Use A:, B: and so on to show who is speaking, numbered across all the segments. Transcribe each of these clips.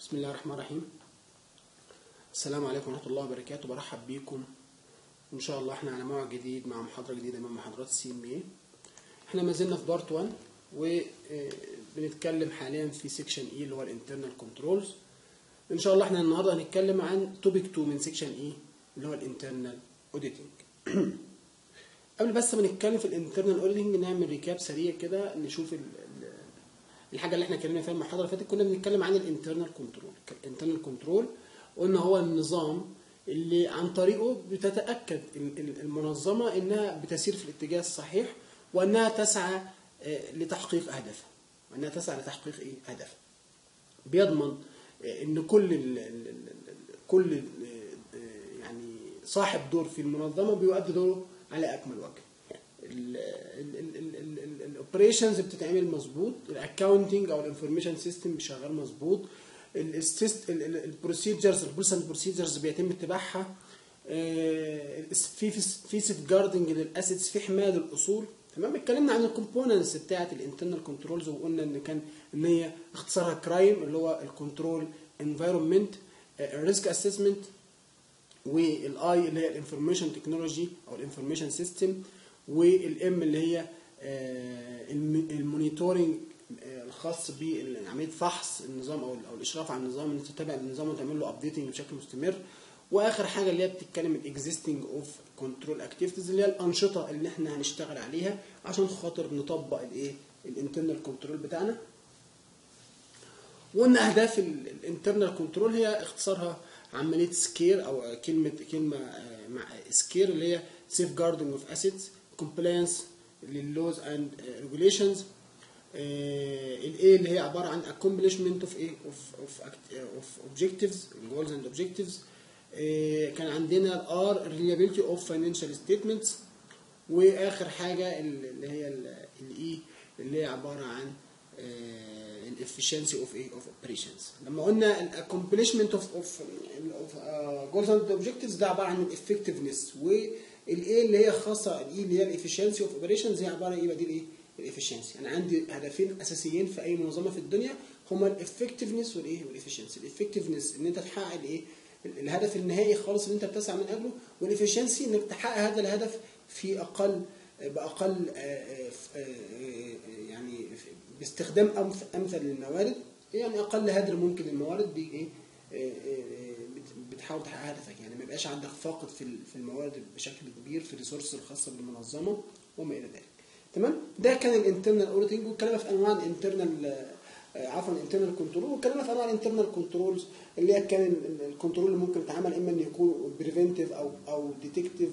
A: بسم الله الرحمن الرحيم السلام عليكم ورحمة الله وبركاته برحب بيكم وإن شاء الله احنا على موعد جديد مع محاضرة جديدة من محاضرات السي ام اي احنا ما زلنا في بارت 1 وبنتكلم حاليا في سيكشن اي اللي هو الانترنال كنترولز ان شاء الله احنا النهارده هنتكلم عن توبيك 2 من سيكشن اي اللي هو الانترنال اوديتنج قبل بس ما نتكلم في الانترنال اوديتنج نعمل ريكاب سريع كده نشوف ال ال الحاجه اللي احنا اتكلمنا فيها المحاضره اللي فاتت كنا بنتكلم عن الانترنال كنترول الانترنال كنترول قلنا هو النظام اللي عن طريقه بتتاكد المنظمه انها بتسير في الاتجاه الصحيح وانها تسعى لتحقيق اهدافها وانها تسعى لتحقيق ايه اهدافها بيضمن ان كل ال ال كل يعني صاحب دور في المنظمه بيؤدي دوره على اكمل وجه الاوبريشنز بتتعمل مظبوط الاكاونتنج او الانفورميشن سيستم شغال مظبوط البروسيجرز البولسنت بروسيجرز بيتم اتباعها في في سيف جاردنج للاسيتس في حمايه للاصول تمام اتكلمنا عن الكومبوننتس بتاعه الانترنال كنترولز وقلنا ان كان ان هي اختصارها كرايم اللي هو الكنترول انفايرمنت الريسك اسسمنت والاي اللي هي الانفورميشن تكنولوجي او الانفورميشن سيستم والام اللي هي المونيتورنج الخاص بعمليه فحص النظام او او الاشراف على النظام ان تتابع النظام وتعمل له ابديتنج بشكل مستمر واخر حاجه اللي هي بتتكلم الاكزيستنج اوف كنترول اكتيفيتيز اللي هي الانشطه اللي احنا هنشتغل عليها عشان خاطر نطبق الايه الانترنال كنترول بتاعنا وقلنا اهداف الانترنال كنترول هي اختصارها عمليه سكير او كلمه كلمه مع سكير اللي هي سيف جاردنج اوف اسيتس كومبلاينس لللوز اند ريجوليشنز الاي اللي هي عباره عن accomplishment of ايه اوف اوف اوف اوبجكتيفز جولز اند اوبجكتيفز كان عندنا الار reliability اوف financial statements واخر حاجه اللي هي الاي اللي هي عباره عن الافشنسي اوف ايه اوف اوبريشنز لما قلنا الاكومبليشمنت اوف اوف جولز اند اوبجكتيفز ده عباره عن الافكتفنس والاي اللي هي خاصه الاي اللي هي الافشنسي اوف اوبريشنز هي عباره ايه دي الايه الافشنسي انا عندي هدفين اساسيين في اي منظمه في الدنيا هما الافكتفنس والايه والافشنسي الافكتفنس ان انت تحقق الايه الهدف النهائي خالص اللي انت بتسعى من اجله والافشنسي انك تحقق هذا الهدف في اقل باقل يعني باستخدام امثل للموارد يعني اقل هدر ممكن للموارد بايه بتحاول تحقق هدفك يعني ما يبقاش عندك فاقد في في الموارد بشكل كبير في الريسورس الخاصه بالمنظمه وما الى ذلك تمام ده كان الانترنال اوديتنج واتكلمنا في انواع الانترنال عفوا الانترنال كنترول واتكلمنا في انواع الانترنال كنترولز اللي هي كان الكنترول اللي ممكن يتعمل اما ان يكون بريفنتيف او او ديتكتيف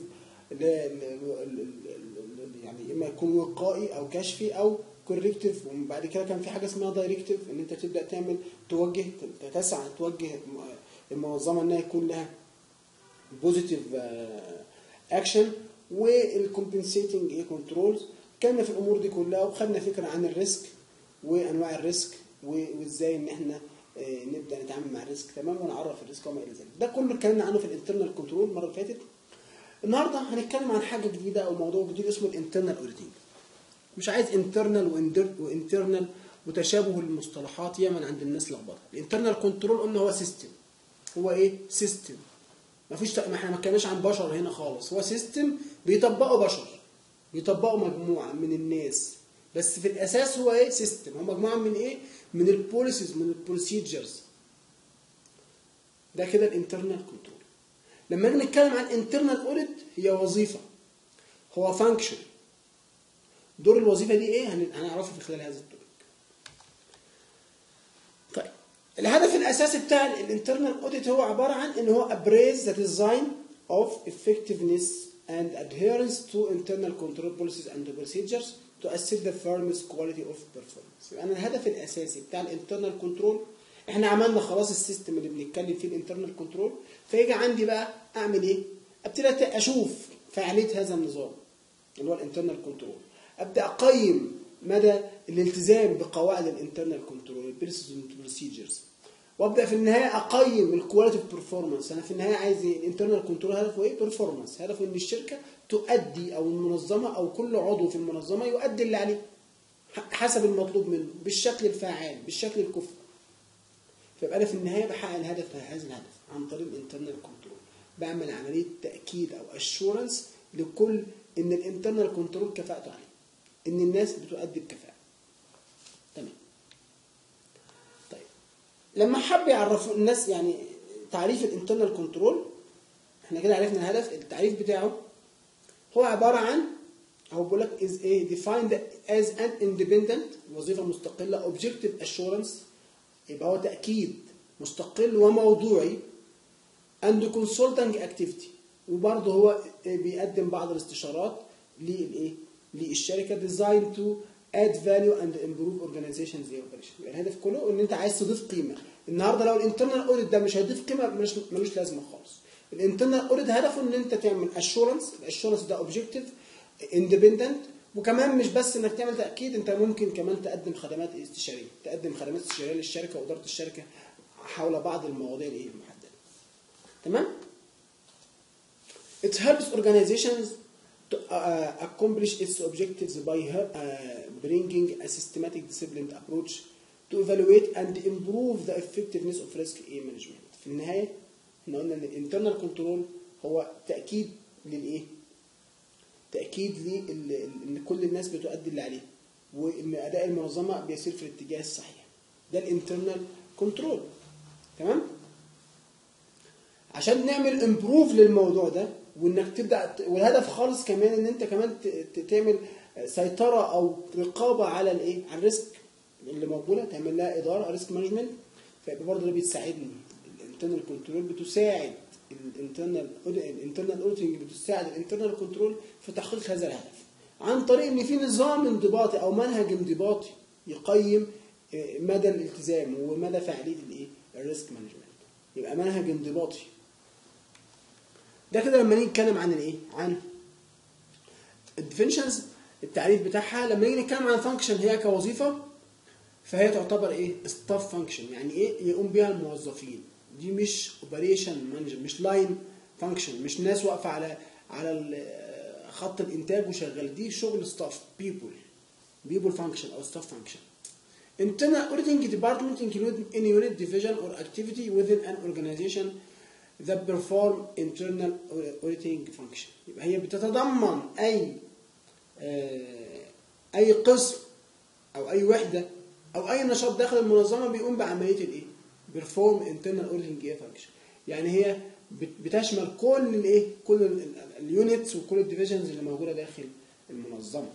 A: يعني اما يكون وقائي او كشفي او كوركتيف وبعد كده كان في حاجه اسمها دايركتيف ان انت تبدا تعمل توجه تسعى توجه المنظمه انها يكون لها بوزيتيف اكشن والكومبنسيتنج ايه كنترولز اتكلمنا في الامور دي كلها وخدنا فكره عن الريسك وانواع الريسك وازاي ان احنا نبدا نتعامل مع الريسك تمام ونعرف الريسك وما الى ذلك ده كله اتكلمنا عنه في الانترنال كنترول المره اللي فاتت النهارده هنتكلم عن حاجه جديده او موضوع جديد اسمه الانترنال اوديتنج مش عايز انترنال وانترنال وتشابه المصطلحات ياما عند الناس لخبطه الانترنال كنترول قلنا هو سيستم هو ايه سيستم مفيش ما احنا ما اتكلمناش عن بشر هنا خالص هو سيستم بيطبقه بشر بيطبقوا مجموعه من الناس بس في الاساس هو ايه سيستم هو مجموعه من ايه من البوليسيز من البروسيجرز ده كده الانترنال كنترول لما نيجي نتكلم عن انترنال اوديت هي وظيفه هو فانكشن دور الوظيفه دي ايه هنعرفه في خلال هذا التوبيك طيب الهدف الاساسي بتاع الانترنال اوديت هو عباره عن ان هو ابريز ذا ديزاين اوف effectiveness and adherence to internal control policies and procedures to assess the firm's quality of performance يبقى انا الهدف الاساسي بتاع الانترنال كنترول احنا عملنا خلاص السيستم اللي بنتكلم فيه الانترنال كنترول فيجي عندي بقى اعمل ايه ابتدي اشوف فعاليه هذا النظام اللي هو الانترنال كنترول ابدا اقيم مدى الالتزام بقواعد الانترنال كنترول البروسيجرز وابدا في النهايه اقيم الكواليتي اوف بيرفورمانس انا في النهايه عايز ايه الانترنال كنترول هدفه ايه بيرفورمانس هدفه ان الشركه تؤدي او المنظمه او كل عضو في المنظمه يؤدي اللي عليه حسب المطلوب منه بالشكل الفعال بالشكل الكفء فيبقى انا في النهايه بحقق الهدف هذا الهدف عن طريق الانترنال كنترول بعمل عمليه تاكيد او اشورنس لكل ان الانترنال كنترول كفاءته عاليه ان الناس بتؤدي بكفاءه تمام طيب لما حب يعرفوا الناس يعني تعريف الانترنال كنترول احنا كده عرفنا الهدف التعريف بتاعه هو عباره عن هو بيقول لك is a defined as an independent وظيفه مستقله objective assurance يبقى هو تاكيد مستقل وموضوعي and consulting activity وبرضه هو بيقدم بعض الاستشارات للايه للشركه designed to add value and improve organizations operation يبقى الهدف كله ان انت عايز تضيف قيمه النهارده لو الانترنال اوديت ده مش هيضيف قيمه مش ملوش لازمه خالص الانترنال اوديت هدفه ان انت تعمل اشورنس الاشورنس ده اوبجيكتيف اندبندنت وكمان مش بس انك تعمل تاكيد انت ممكن كمان تقدم خدمات استشاريه تقدم خدمات استشاريه للشركه واداره الشركه حول بعض المواضيع الايه المحدده تمام It helps organizations to uh, accomplish its objectives by uh, bringing a systematic disciplined approach to evaluate and improve the effectiveness of risk management. في النهاية احنا قلنا ان الانترنال كنترول هو تأكيد للايه؟ تأكيد لان كل الناس بتؤدي اللي عليه وان اداء المنظمة بيسير في الاتجاه الصحيح. ده الانترنال كنترول. تمام؟ عشان نعمل امبروف للموضوع ده وانك تبدا والهدف خالص كمان ان انت كمان تعمل سيطره او رقابه على الايه على الريسك اللي موجوده تعمل لها اداره ريسك مانجمنت فيبقى برضه ده بيساعدني الانترنال كنترول بتساعد الانترنال الانترنال اوديتنج بتساعد الانترنال كنترول في تحقيق هذا الهدف عن طريق ان في نظام انضباطي او منهج انضباطي يقيم مدى الالتزام ومدى فعاليه الايه الريسك مانجمنت يبقى منهج انضباطي ده كده لما نيجي نتكلم عن الايه عن الديفينشنز التعريف بتاعها لما نيجي نتكلم عن فانكشن هي كوظيفه فهي تعتبر ايه ستاف فانكشن يعني ايه يقوم بها الموظفين دي مش اوبريشن مانجر مش لاين فانكشن مش ناس واقفه على على خط الانتاج وشغال دي شغل ستاف بيبول بيبول فانكشن او ستاف فانكشن Internal auditing department include any unit, division or activity within an organization that perform internal auditing function يبقى هي بتتضمن اي اي قسم او اي وحده او اي نشاط داخل المنظمه بيقوم بعمليه الايه perform internal auditing function يعني هي بتشمل كل الايه كل اليونتس وكل الديفيجنز اللي موجوده داخل المنظمه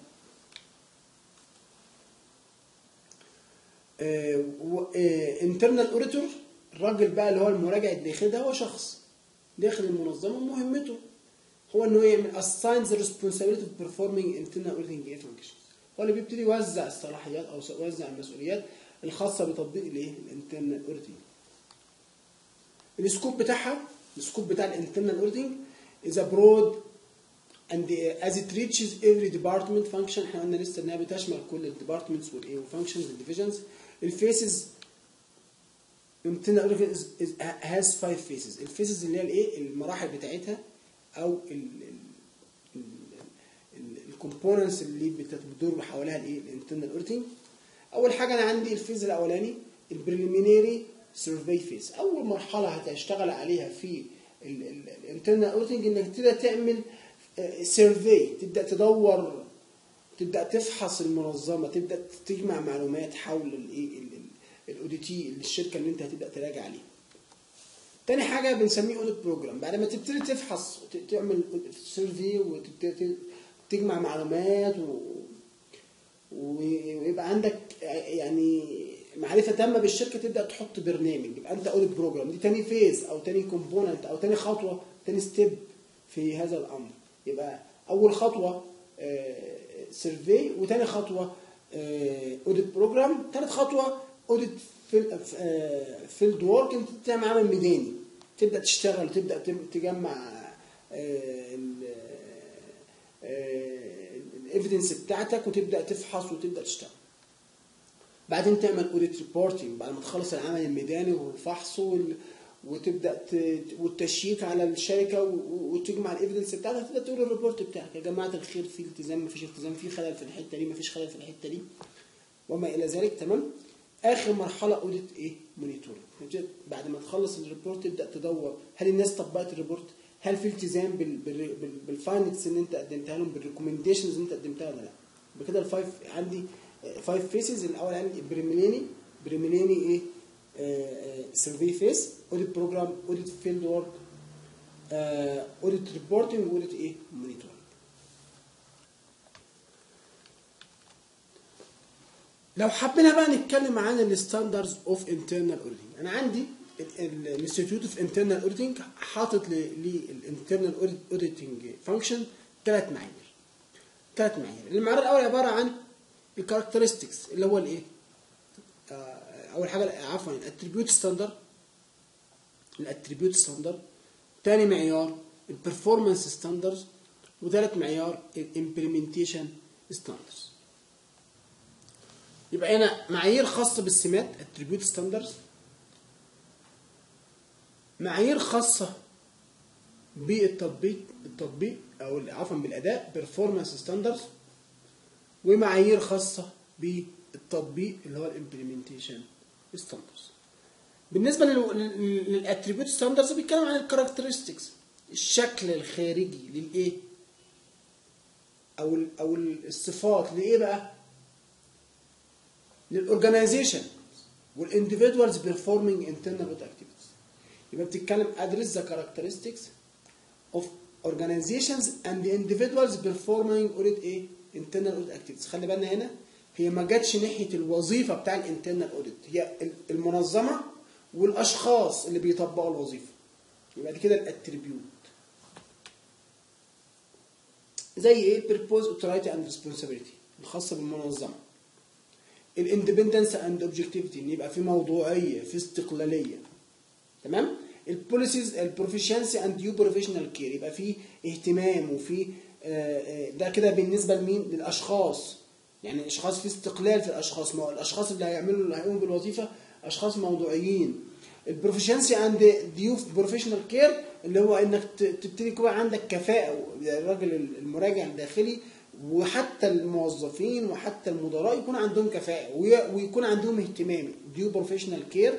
A: انترنال اوديتور الراجل بقى اللي هو المراجع الداخلي ده هو شخص داخل المنظمه مهمته هو انه يعمل assign the responsibility of performing internal auditing functions هو اللي بيبتدي يوزع الصلاحيات او يوزع المسؤوليات الخاصه بتطبيق الايه الانترنال اوديتنج السكوب بتاعها السكوب بتاع الانترنال اوديتنج is a broad and as it reaches every department function احنا قلنا لسه انها بتشمل كل الديبارتمنتس والايه والفانكشنز والديفيجنز الفيسز internal auditing is, is, has five phases الفيسز اللي هي الايه المراحل بتاعتها او الكومبوننتس اللي بتدور حواليها الايه الانترنال اوديتنج اول حاجه انا عندي الفيز الاولاني البريليمينري سيرفي فيز اول مرحله هتشتغل عليها في الانترنال اوديتنج انك تبدا تعمل سيرفي تبدا تدور تبدا تفحص المنظمه تبدا تجمع معلومات حول الايه الاوديتي الشركه اللي انت هتبدا تراجع عليها تاني حاجة بنسميه اوديت بروجرام بعد ما تبتدي تفحص تعمل سيرفي وتبتدي تجمع معلومات و... ويبقى عندك يعني معرفة تامة بالشركة تبدأ تحط برنامج يبقى أنت اوديت بروجرام دي تاني فيز أو تاني كومبوننت أو تاني خطوة تاني ستيب في هذا الأمر يبقى أول خطوة سيرفي وتاني خطوة اوديت بروجرام تالت خطوة اوديت فيلد وورك انت تعمل عمل ميداني تبدا تشتغل تبدا تجمع الايفيدنس بتاعتك وتبدا تفحص وتبدا تشتغل بعدين تعمل اوديت ريبورتنج بعد ما تخلص العمل الميداني وفحصه وتبدا والتشييك على الشركه وتجمع الايفيدنس بتاعتك تبدا تقول الريبورت بتاعك يا جماعه الخير في التزام مفيش التزام في خلل في الحته دي مفيش خلل في الحته دي وما الى ذلك تمام اخر مرحله اوديت ايه مونيتورنج بعد ما تخلص الريبورت تبدا تدور هل الناس طبقت الريبورت هل في التزام بال- بال- بال- بالفايندنجز اللي انت قدمتها لهم بالريكومنديشنز اللي انت قدمتها ولا لا بكده الفايف عندي فايف فيسز الاول عندي بريميليني بريميليني ايه سيرفي فيس اوديت بروجرام اوديت فيلد ورك اوديت ريبورتنج اوديت ايه مونيتورنج لو حبينا بقى نتكلم عن الستاندردز اوف انترنال اوديتنج انا عندي الانستيتيوت اوف انترنال اوديتنج حاطط للانترنال اوديتنج فانكشن ثلاث معايير ثلاث معايير المعيار الاول عباره عن الكاركترستكس اللي هو الايه آه، اول حاجه عفوا الاتريبيوت ستاندرد الاتريبيوت ستاندرد ثاني معيار البرفورمانس ستاندردز وثالث معيار الامبلمنتيشن ستاندردز يبقى هنا معايير خاصة بالسمات attribute standards معايير خاصة بالتطبيق التطبيق او عفوا بالاداء performance standards ومعايير خاصة بالتطبيق اللي هو الامبلمنتيشن standards بالنسبة للاتريبيوت ستاندرز بيتكلم عن الكاركترستكس الشكل الخارجي للايه او ال او الصفات لايه بقى للاورجنايزيشن والانديفيدوالز بيرفورمينج انترنال اوديت اكتيفيتيز يبقى بتتكلم ادرس ذا كاركترستكس اوف organizations and the individuals performing audit ايه internal audit activities خلي بالنا هنا هي ما جاتش ناحيه الوظيفه بتاع الانترنال اوديت هي المنظمه والاشخاص اللي بيطبقوا الوظيفه يبقى دي كده الاتريبيوت زي ايه purpose authority and responsibility الخاصه بالمنظمه الاندبندنس اند اوبجكتيفيتي ان يبقى في موضوعيه في استقلاليه تمام البوليسيز البروفيشنسي اند يو بروفيشنال كير يبقى في اهتمام وفي ده كده بالنسبه لمين للاشخاص يعني الاشخاص في استقلال في الاشخاص ما هو الاشخاص اللي هيعملوا اللي هيقوموا بالوظيفه اشخاص موضوعيين البروفيشنسي اند ديوف بروفيشنال كير اللي هو انك تبتدي يكون عندك كفاءه الراجل المراجع الداخلي وحتى الموظفين وحتى المدراء يكون عندهم كفاءه ويكون عندهم اهتمام ديو بروفيشنال كير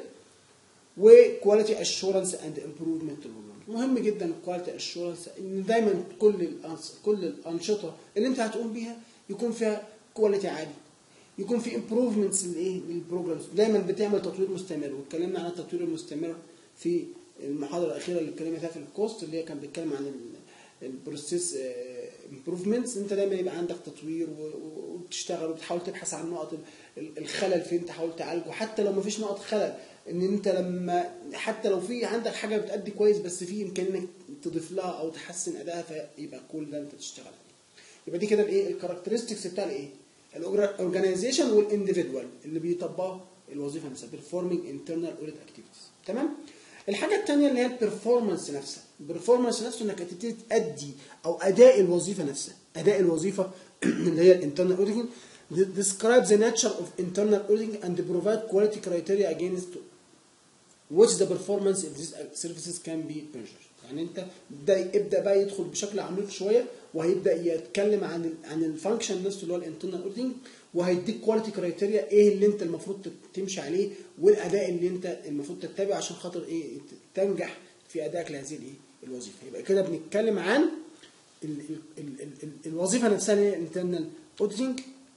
A: وكواليتي اشورنس اند امبروفمنت مهم جدا الكواليتي اشورنس ان دايما كل كل الانشطه اللي انت هتقوم بيها يكون فيها كواليتي عالي يكون في امبروفمنتس للايه للبروجرامز دايما بتعمل تطوير مستمر واتكلمنا عن التطوير المستمر في المحاضره الاخيره اللي اتكلمنا فيها في الكوست اللي هي كان بيتكلم عن البروسيس امبروفمنتس انت دايما يبقى عندك تطوير وبتشتغل وبتحاول تبحث عن نقط الخلل فين تحاول تعالجه حتى لو ما فيش نقط خلل ان انت لما حتى لو في عندك حاجه بتأدي كويس بس في امكانيه انك تضيف لها او تحسن ادائها فيبقى كل ده انت تشتغل عليه يبقى دي كده الايه الكاركترستكس بتاع الايه الاورجنايزيشن والانديفيدوال اللي بيطبقوا الوظيفه نفسها بيرفورمينج انترنال اوديت اكتيفيتيز تمام الحاجه الثانيه اللي هي البرفورمانس نفسها البرفورمانس نفسه انك تبتدي تادي او اداء الوظيفه نفسها اداء الوظيفه اللي هي الانترنال اوديتنج describe the nature of internal auditing and provide quality criteria against which the performance of these services can be measured يعني انت ده ابدا بقى يدخل بشكل عميق شويه وهيبدا يتكلم عن ال عن الفانكشن نفسه اللي هو الانترنال اوديتنج وهيديك كواليتي كرايتيريا ايه اللي انت المفروض تمشي عليه والاداء اللي انت المفروض تتبعه عشان خاطر ايه تنجح في ادائك لهذه الايه الوظيفه يبقى كده بنتكلم عن ال ال ال ال الوظيفه نفسها اللي هي الانترنال اوديتنج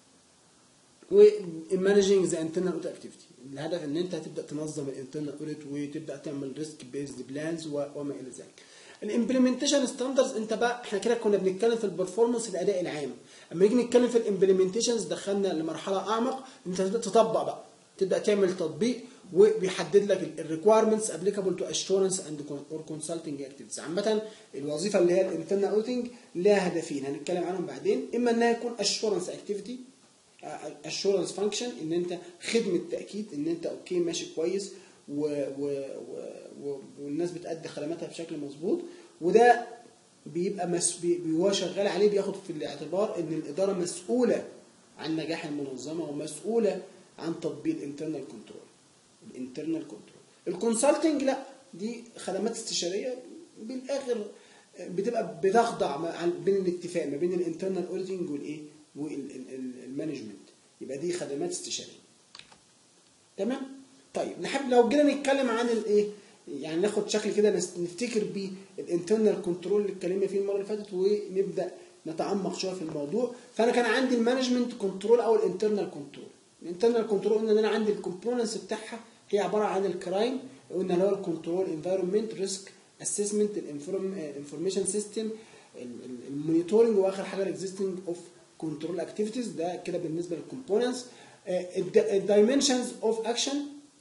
A: ومانجينج ذا انترنال اوديت اكتيفيتي الهدف ان انت هتبدا تنظم الانترنال اوديت وتبدا تعمل ريسك بيزد بلانز وما الى ذلك الامبلمنتيشن ستاندردز انت بقى احنا كده كنا بنتكلم في البرفورمانس الاداء العام اما نيجي نتكلم في الامبلمنتيشنز دخلنا لمرحله اعمق انت تبدا تطبق بقى تبدا تعمل تطبيق وبيحدد لك الريكويرمنتس ابليكابل تو اشورنس اند اور كونسلتنج اكتيفيتيز عامه الوظيفه اللي هي الانترنال اوديتنج لها هدفين هنتكلم عنهم بعدين اما انها يكون اشورنس اكتيفيتي اشورنس فانكشن ان انت خدمه تاكيد ان انت اوكي ماشي كويس و و و والناس بتأدي خدماتها بشكل مظبوط وده بيبقى مس... بي... هو شغال عليه بياخد في الاعتبار ان الاداره مسؤوله عن نجاح المنظمه ومسؤوله عن تطبيق الانترنال كنترول الانترنال كنترول الكونسلتنج لا دي خدمات استشاريه بالاخر بتبقى بتخضع بين الاتفاق ما بين الانترنال اوديتنج والايه والمانجمنت يبقى دي خدمات استشاريه تمام طيب نحب لو جينا نتكلم عن الايه يعني ناخد شكل كده نس- نفتكر بيه الانترنال كنترول اللي اتكلمنا فيه المره اللي فاتت ونبدا نتعمق شويه في الموضوع فانا كان عندي المانجمنت كنترول او الانترنال كنترول الانترنال كنترول قلنا ان انا عندي الكومبوننتس بتاعها هي عباره عن الكرايم قلنا اللي هو الكنترول انفايرمنت ريسك اسسمنت الانفورميشن سيستم المونيتورنج واخر حاجه الاكزيستنج اوف كنترول اكتيفيتيز ده كده بالنسبه للكومبوننتس الدايمنشنز اوف اكشن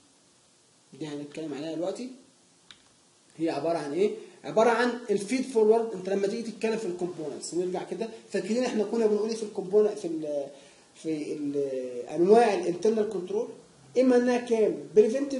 A: دي هنتكلم عليها دلوقتي هي عباره عن ايه عباره عن الفيد فورورد انت لما تيجي تتكلم في الكومبوننتس نرجع كده فاكرين احنا كنا بنقول ايه في الكومبوننت في ال في ال انواع الانترنال كنترول اما انها كان بريفنتيف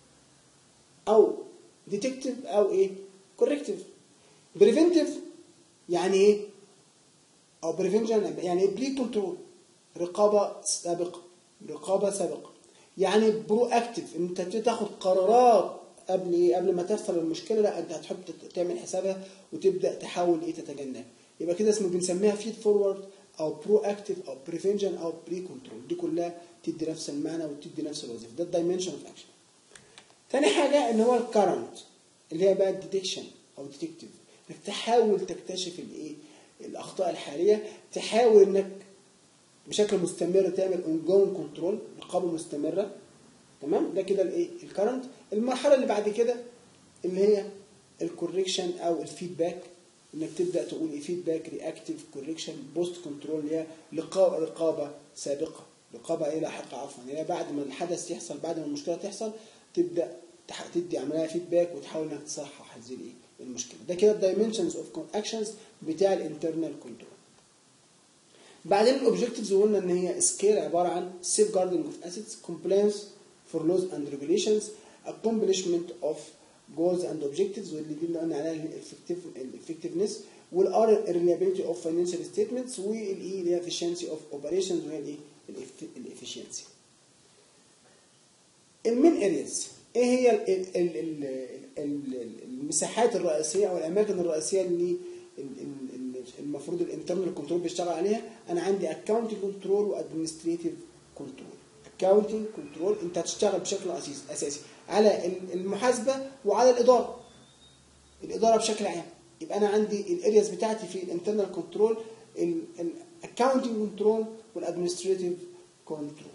A: او ديتكتيف او ايه كوركتيف بريفنتيف يعني ايه او بريفنشن يعني ايه بري كنترول رقابه سابقه رقابه سابقه يعني برو اكتف انت تاخد قرارات قبل ايه قبل ما تحصل المشكله لا انت هتحب تت- تعمل حسابها وتبدا تحاول ايه تتجنبها يبقى كده اسمه بنسميها فيد فورورد او برو اكتف او بريفنشن او بري كنترول دي كلها تدي نفس المعنى وتدي نفس الوظيفه ده الدايمنشن اوف اكشن تاني حاجه ان هو الكرنت اللي هي بقى الديتكشن او ديتكتيف انك تحاول تكتشف الايه الاخطاء الحاليه تحاول انك بشكل مستمر تعمل اونجوين كنترول رقابه مستمره تمام ده كده الايه الكرنت المرحله اللي بعد كده اللي هي الكوريكشن او الفيدباك انك تبدا تقول ايه فيدباك رياكتيف كوريكشن بوست كنترول اللي هي لقاء رقابه سابقه رقابه ايه لاحقه عفوا يعني بعد ما الحدث يحصل بعد ما المشكله تحصل تبدا تح- تدي عمليه فيدباك وتحاول انك تصحح هذه الايه المشكله ده كده الدايمنشنز اوف اكشنز بتاع الانترنال كنترول بعدين الاوبجكتيفز قلنا ان هي سكيل عباره عن سيف جاردنج اوف اسيتس كومبلاينس فور لوز اند ريجوليشنز accomplishment اوف جولز اند اوبجكتيفز واللي دي اللي قلنا عليها الافكتفنس والار الريلابيلتي اوف فاينانشال ستيتمنتس والاي اللي هي efficiency اوف اوبريشنز وهي الايه الافشنسي المين ارياز ايه هي ال- ال- ال- ال- ال- المساحات الرئيسيه او الاماكن الرئيسيه اللي ال- ال- ال- المفروض الانترنال كنترول بيشتغل عليها انا عندي اكونتنج كنترول وادمنستريتيف كنترول اكونتنج كنترول انت هتشتغل بشكل أسيس- اساسي على ال- المحاسبه وعلى الاداره الاداره بشكل عام يبقى انا عندي الارياز بتاعتي في الانترنال كنترول الاكونتنج كنترول والادمنستريتيف كنترول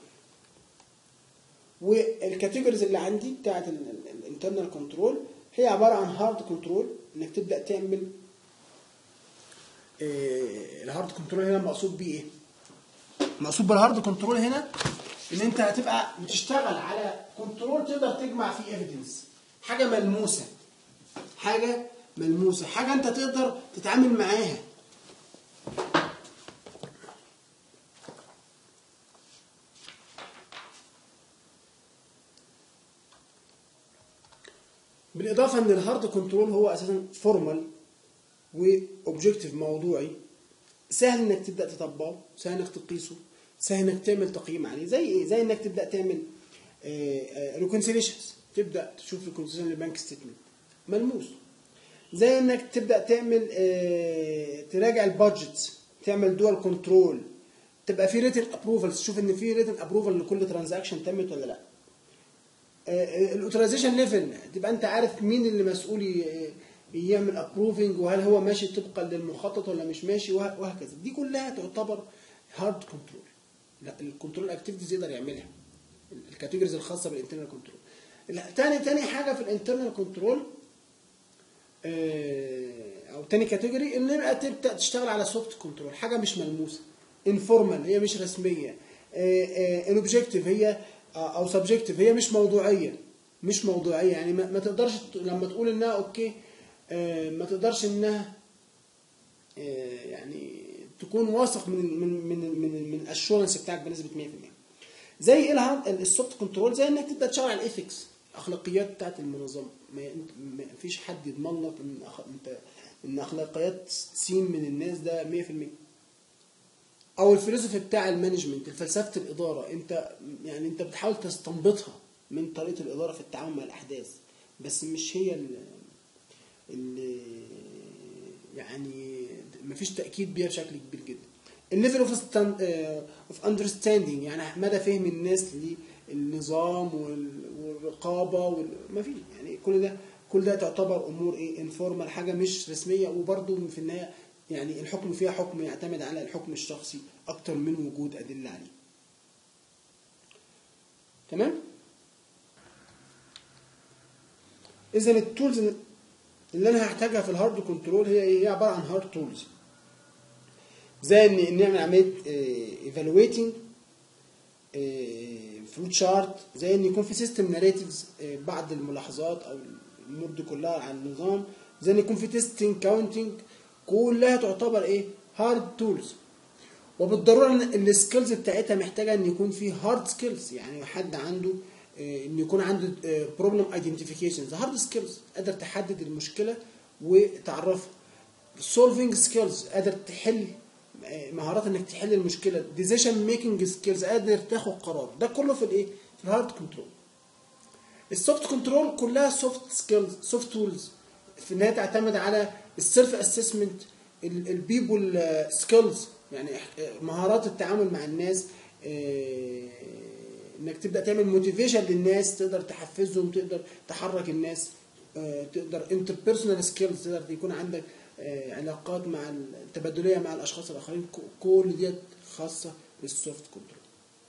A: والكاتيجوريز اللي عندي بتاعت الانترنال كنترول هي عباره عن هارد كنترول انك تبدا تعمل الهارد كنترول هنا مقصود بيه ايه؟ مقصود بالهارد كنترول هنا ان انت هتبقى بتشتغل على كنترول تقدر تجمع فيه ايفيدنس حاجه ملموسه حاجه ملموسه حاجه انت تقدر تتعامل معاها بالاضافه ان الهارد كنترول هو اساسا فورمال واوبجكتيف موضوعي سهل انك تبدا تطبقه سهل انك تقيسه سهل انك تعمل تقييم عليه زي ايه زي انك تبدا تعمل ريكونسيليشنز تبدا تشوف ريكونسيليشن للبنك ستيتمنت ملموس زي انك تبدا تعمل آه، تراجع البادجت تعمل دول كنترول تبقى في ريتن ابروفلز تشوف ان في ريتن ابروفل لكل ترانزاكشن تمت ولا لا الاوترايزيشن ليفل تبقى انت عارف مين اللي مسؤول ي- يعمل ابروفنج وهل هو ماشي طبقا للمخطط ولا مش ماشي وه- وهكذا دي كلها تعتبر هارد كنترول لا الكنترول اكتيفيتيز يقدر يعملها الكاتيجوريز الخاصه بالانترنال كنترول لا، تاني تاني حاجه في الانترنال كنترول او تاني كاتيجوري ان يبقى تبدا تشتغل على سوفت كنترول حاجه مش ملموسه انفورمال هي مش رسميه الاوبجكتيف هي آه، او سبجكتيف هي مش موضوعيه مش موضوعيه يعني ما ما تقدرش ت- لما تقول انها اوكي آه، ما تقدرش انها آه، يعني تكون واثق من من من من من الاشورنس بتاعك بنسبه 100% زي ايه الهارد- السوفت كنترول زي انك تبدا تشتغل على الايثكس اخلاقيات بتاعت المنظمه ما ما فيش حد يضمن لك ان أخ... انت ان اخلاقيات سين من الناس ده 100% او الفلسفه بتاع المانجمنت فلسفه الاداره انت يعني انت بتحاول تستنبطها من طريقه الاداره في التعامل مع الاحداث بس مش هي ال ال يعني مفيش تاكيد بيها بشكل كبير جدا الليفل اوف اوف اندرستاندينج يعني مدى فهم الناس النظام وال- والرقابه وال... ما فيش يعني كل ده كل ده تعتبر امور ايه انفورمال حاجه مش رسميه وبرده في النهايه يعني الحكم فيها حكم يعتمد على الحكم الشخصي اكتر من وجود ادله عليه تمام اذا التولز اللي انا هحتاجها في الهارد كنترول هي ايه هي عباره عن هارد تولز زي ان نعمل عمليه ايفالويتنج فلوت شارت زي ان يكون في سيستم ناريتيفز بعض الملاحظات او الامور دي كلها عن النظام زي ان يكون في تيستنج كاونتنج كلها تعتبر ايه هارد تولز وبالضروره ان السكيلز بتاعتها محتاجه ان يكون في هارد سكيلز يعني حد عنده آه، ان يكون عنده بروبلم ايدنتيفيكيشنز هارد سكيلز قادر تحدد المشكله وتعرفها سولفينج سكيلز قادر تحل آه، مهارات انك تحل المشكله ديسيشن ميكنج سكيلز قادر تاخد قرار ده كله في الايه في الهارد كنترول السوفت كنترول كلها سوفت سكيلز سوفت تولز في انها تعتمد على السيلف اسسمنت البيبول سكيلز يعني إح- مهارات التعامل مع الناس آه، انك تبدا تعمل موتيفيشن للناس تقدر تحفزهم تقدر تحرك الناس آه، تقدر انتربيرسونال سكيلز تقدر يكون عندك آه، علاقات مع التبادليه مع الاشخاص الاخرين ك- كل ديت خاصه بالسوفت كنترول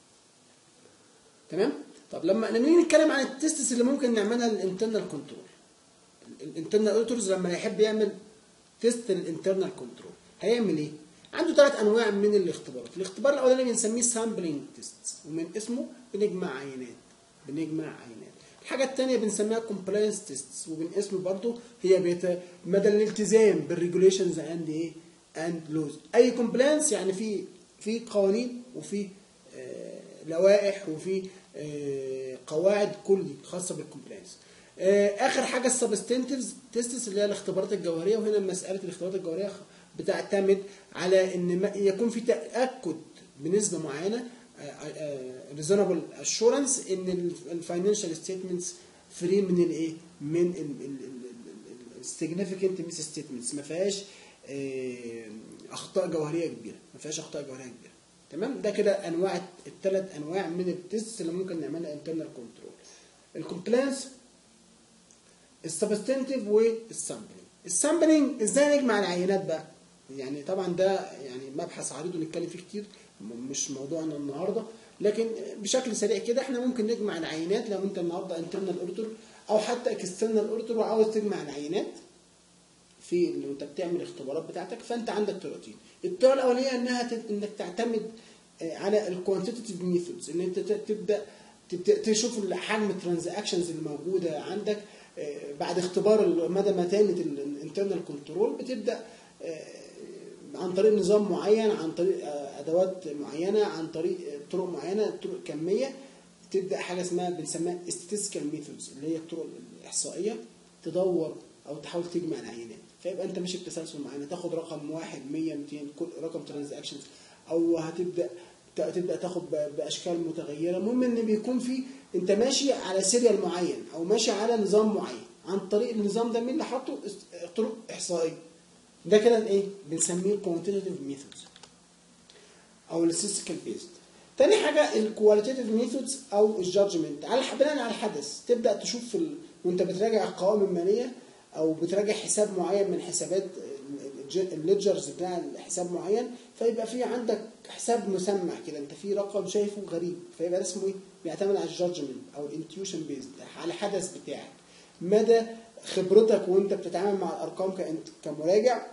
A: تمام طب لما لما نيجي نتكلم عن التستس اللي ممكن نعملها للانترنال كنترول الانترنال اوديتورز لما يحب يعمل تيست للانترنال كنترول هيعمل ايه عنده ثلاث انواع من الاختبارات الاختبار الاولاني بنسميه سامبلينج تيست ومن اسمه بنجمع عينات بنجمع عينات الحاجه الثانيه بنسميها كومبلاينس تيست ومن اسمه برضه هي بيت مدى الالتزام بالريجوليشنز اند ايه اند لوز اي كومبلاينس يعني في في قوانين وفي آه، لوائح وفي آه، قواعد كل خاصه بالكومبلاينس آه، اخر حاجه السبستنتيفز تيستس اللي هي الاختبارات الجوهريه وهنا مساله الاختبارات الجوهريه بتعتمد على ان ما- يكون في تاكد بنسبه معينه ريزونبل اشورنس ان الفاينانشال ستيتمنتس فري من الايه من السيجنيفيكانت ميس ستيتمنتس ما فيهاش آه، اخطاء جوهريه كبيره ما فيهاش اخطاء جوهريه كبيره تمام ده كده انواع الثلاث انواع من التيست اللي ممكن نعملها انترنال كنترول الكومبلانس السبستنتيف والسامبلينج السامبلينج ازاي نجمع العينات بقى يعني طبعا ده يعني مبحث عريض ونتكلم فيه كتير م- مش موضوعنا النهارده لكن بشكل سريع كده احنا ممكن نجمع العينات لو انت النهارده انترنال اورتور او حتى اكسترنال اورتور وعاوز تجمع العينات في اللي انت بتعمل الاختبارات بتاعتك فانت عندك طريقتين الطريقه الاولانيه انها ت- انك تعتمد آه، على الكوانتيتيف ميثودز ان انت ت- تبدا تبدا تشوف حجم الترانزاكشنز اللي موجوده عندك آه، بعد اختبار مدى متانه الانترنال كنترول بتبدا آه، عن طريق نظام معين عن طريق آه، ادوات معينه عن طريق آه، طرق معينه طرق كميه تبدا حاجه اسمها بنسميها statistical methods اللي هي الطرق الاحصائيه تدور او تحاول تجمع العينات فيبقى انت ماشي بتسلسل معين تاخد رقم واحد 100 200 كل رقم ترانزاكشنز او هتبدا ت- تبدا تاخد ب- باشكال متغيره المهم ان بيكون في انت ماشي على سيريال معين او ماشي على نظام معين عن طريق النظام ده مين اللي حاطه است- طرق احصائيه ده كده ايه بنسميه quantitative methods او الستاتستيكال بيست تاني حاجه الكواليتيف ميثودز او الجادجمنت على بناء على الحدث تبدا تشوف في ال... وانت بتراجع القوائم الماليه او بتراجع حساب معين من حسابات الليدجرز بتاع الحساب معين فيبقى في عندك حساب مسمع كده انت في رقم شايفه غريب فيبقى ده اسمه ايه؟ بيعتمد على الجادجمنت او الانتيوشن بيزد على الحدث بتاعك مدى خبرتك وانت بتتعامل مع الارقام كأنت كمراجع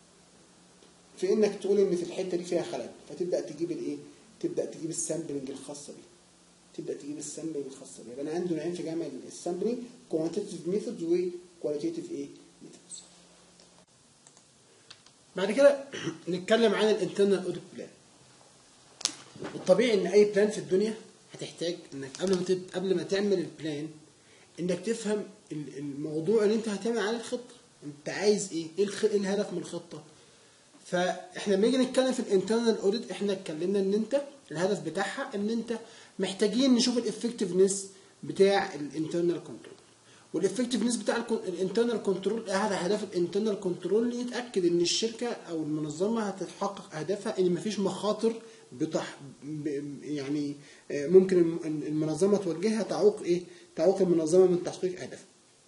A: في انك تقول ان في الحته دي فيها خلل فتبدا تجيب الايه تبدا تجيب السامبلنج الخاصه بيه تبدا تجيب السامبلنج الخاصه بيه يبقى انا عندي نوعين في جامع السامبلنج كوانتيتيف ميثودز وكواليتيف ايه ميثودز بعد كده نتكلم عن الانترنال اوديت بلان الطبيعي ان اي بلان في الدنيا هتحتاج انك قبل ما تب... قبل ما تعمل البلان انك تفهم ال- الموضوع اللي انت هتعمل عليه الخطه انت عايز ايه ايه الخ... إيه الهدف من الخطه فاحنا لما نيجي نتكلم في الانترنال اوديت احنا اتكلمنا ان انت الهدف بتاعها ان انت محتاجين نشوف الافكتفنس بتاع الانترنال كنترول والافكتفنس بتاع الانترنال كنترول احد اهداف الانترنال كنترول يتاكد ان الشركه او المنظمه هتتحقق اهدافها ان مفيش مخاطر بتح ب- يعني آه، ممكن الم- المنظمه توجهها تعوق ايه تعوق المنظمه من تحقيق اهدافها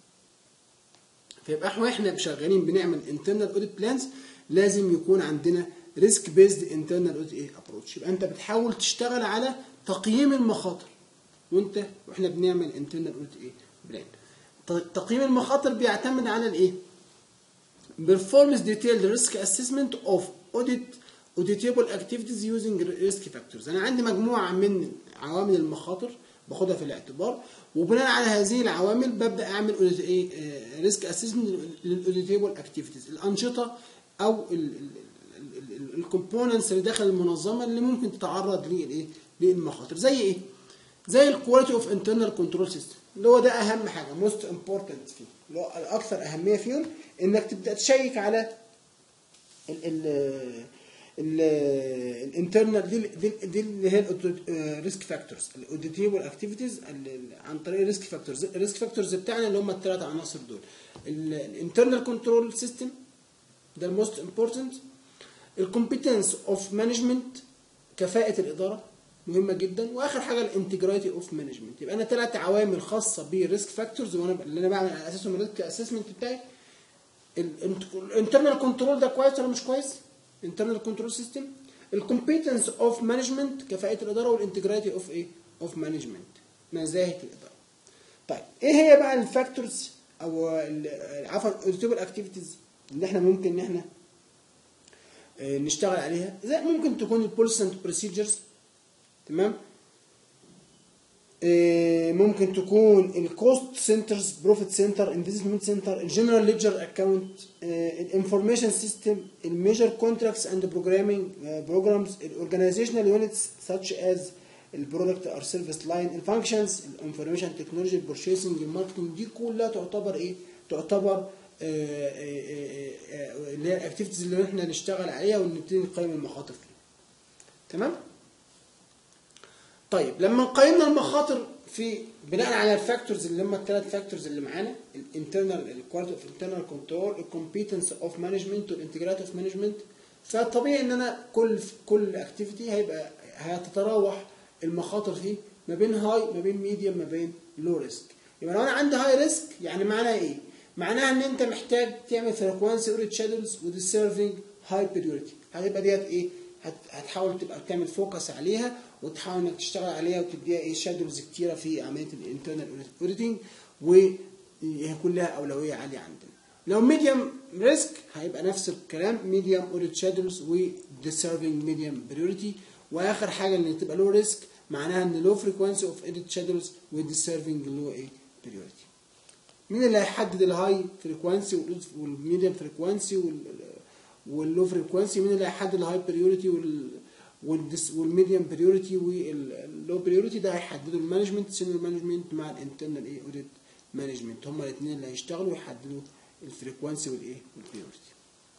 A: فيبقى احنا واحنا شغالين بنعمل internal audit plans لازم يكون عندنا risk based internal audit ايه approach يبقى انت بتحاول تشتغل على تقييم المخاطر وانت واحنا بنعمل internal audit ايه بلان تقييم المخاطر بيعتمد على الايه performs detailed risk assessment of audit auditable activities using risk factors انا عندي مجموعه من عوامل المخاطر باخدها في الاعتبار وبناء على هذه العوامل ببدا اعمل audit- ايه ريسك اسسمنت للاوديتابل اكتيفيتيز الانشطه او الكومبوننتس اللي داخل المنظمه اللي ممكن تتعرض للايه للمخاطر زي ايه زي الكواليتي اوف انترنال كنترول سيستم اللي هو ده اهم حاجه موست امبورتنت فيه اللي هو الاكثر اهميه فيهم انك تبدا تشيك على ال ال الانترنال دي دي دي اللي هي الريسك فاكتورز الاوديتيبل اكتيفيتيز عن طريق الريسك فاكتورز الريسك فاكتورز بتاعنا اللي هم الثلاث عناصر دول الانترنال كنترول سيستم ده الموست امبورتنت الكومبيتنس اوف مانجمنت كفاءه الاداره مهمه جدا واخر حاجه الانتجريتي اوف مانجمنت يبقى انا ثلاث عوامل خاصه بالريسك فاكتورز وانا اللي انا بعمل على اساسهم الريسك اسسمنت بتاعي الانترنال كنترول ده كويس ولا مش كويس internal كنترول سيستم الكومبيتنس اوف مانجمنت كفاءه الاداره والانتجريتي اوف ايه اوف مانجمنت نزاهه الاداره طيب ايه هي بقى الفاكتورز او ال- عفوا الاوديتبل اكتيفيتيز اللي احنا ممكن ان احنا آه، نشتغل عليها زي ممكن تكون البوليسي اند بروسيجرز تمام آه، ممكن تكون الكوست سنترز بروفيت سنتر انفستمنت سنتر الجنرال ليدجر اكونت الانفورميشن سيستم الميجر كونتراكتس اند بروجرامينج بروجرامز الاورجانيزيشنال يونتس such as البرودكت اور سيرفيس لاين الفانكشنز الانفورميشن تكنولوجي البرشيسنج الماركتنج دي كلها تعتبر ايه تعتبر آه، آه، آه، آه، اللي هي الاكتيفيتيز اللي احنا نشتغل عليها ونبتدي نقيم المخاطر فيها تمام طيب لما قيمنا المخاطر في بناء على الفاكتورز اللي هم الثلاث فاكتورز اللي معانا الانترنال الكواليتي اوف انترنال كنترول الكومبيتنس اوف مانجمنت والانتجريت اوف مانجمنت فطبيعي ان انا كل كل اكتيفيتي هيبقى هتتراوح المخاطر فيه ما بين هاي ما بين ميديوم ما بين لو ريسك يبقى لو انا عندي هاي ريسك يعني معناها ايه؟ معناها ان انت محتاج تعمل فريكوانسي اوريت شادلز وديسيرفنج هاي بريوريتي هتبقى ديت ايه؟ هت- هتحاول تبقى تعمل فوكس عليها وتحاول انك تشتغل عليها وتديها ايه شادلز كتيره في عمليه الانترنال اوديتنج ويكون لها اولويه عاليه عندنا. لو ميديوم ريسك هيبقى نفس الكلام ميديوم اوديت شادلز وديسيرفنج ميديوم بريوريتي واخر حاجه اللي تبقى لو ريسك معناها ان لو فريكوانسي اوف اوديت شادلز وديسيرفنج لو ايه بريوريتي. مين اللي هيحدد الهاي فريكوانسي والميديوم فريكوانسي واللو فريكوانسي مين اللي هيحدد الهاي بريوريتي وال والميديوم بريوريتي واللو بريوريتي ده هيحددوا المانجمنت سينيور مانجمنت مع الانترنال ايه اوديت مانجمنت هما الاثنين اللي هيشتغلوا يحددوا الفريكوانسي والايه والبريوريتي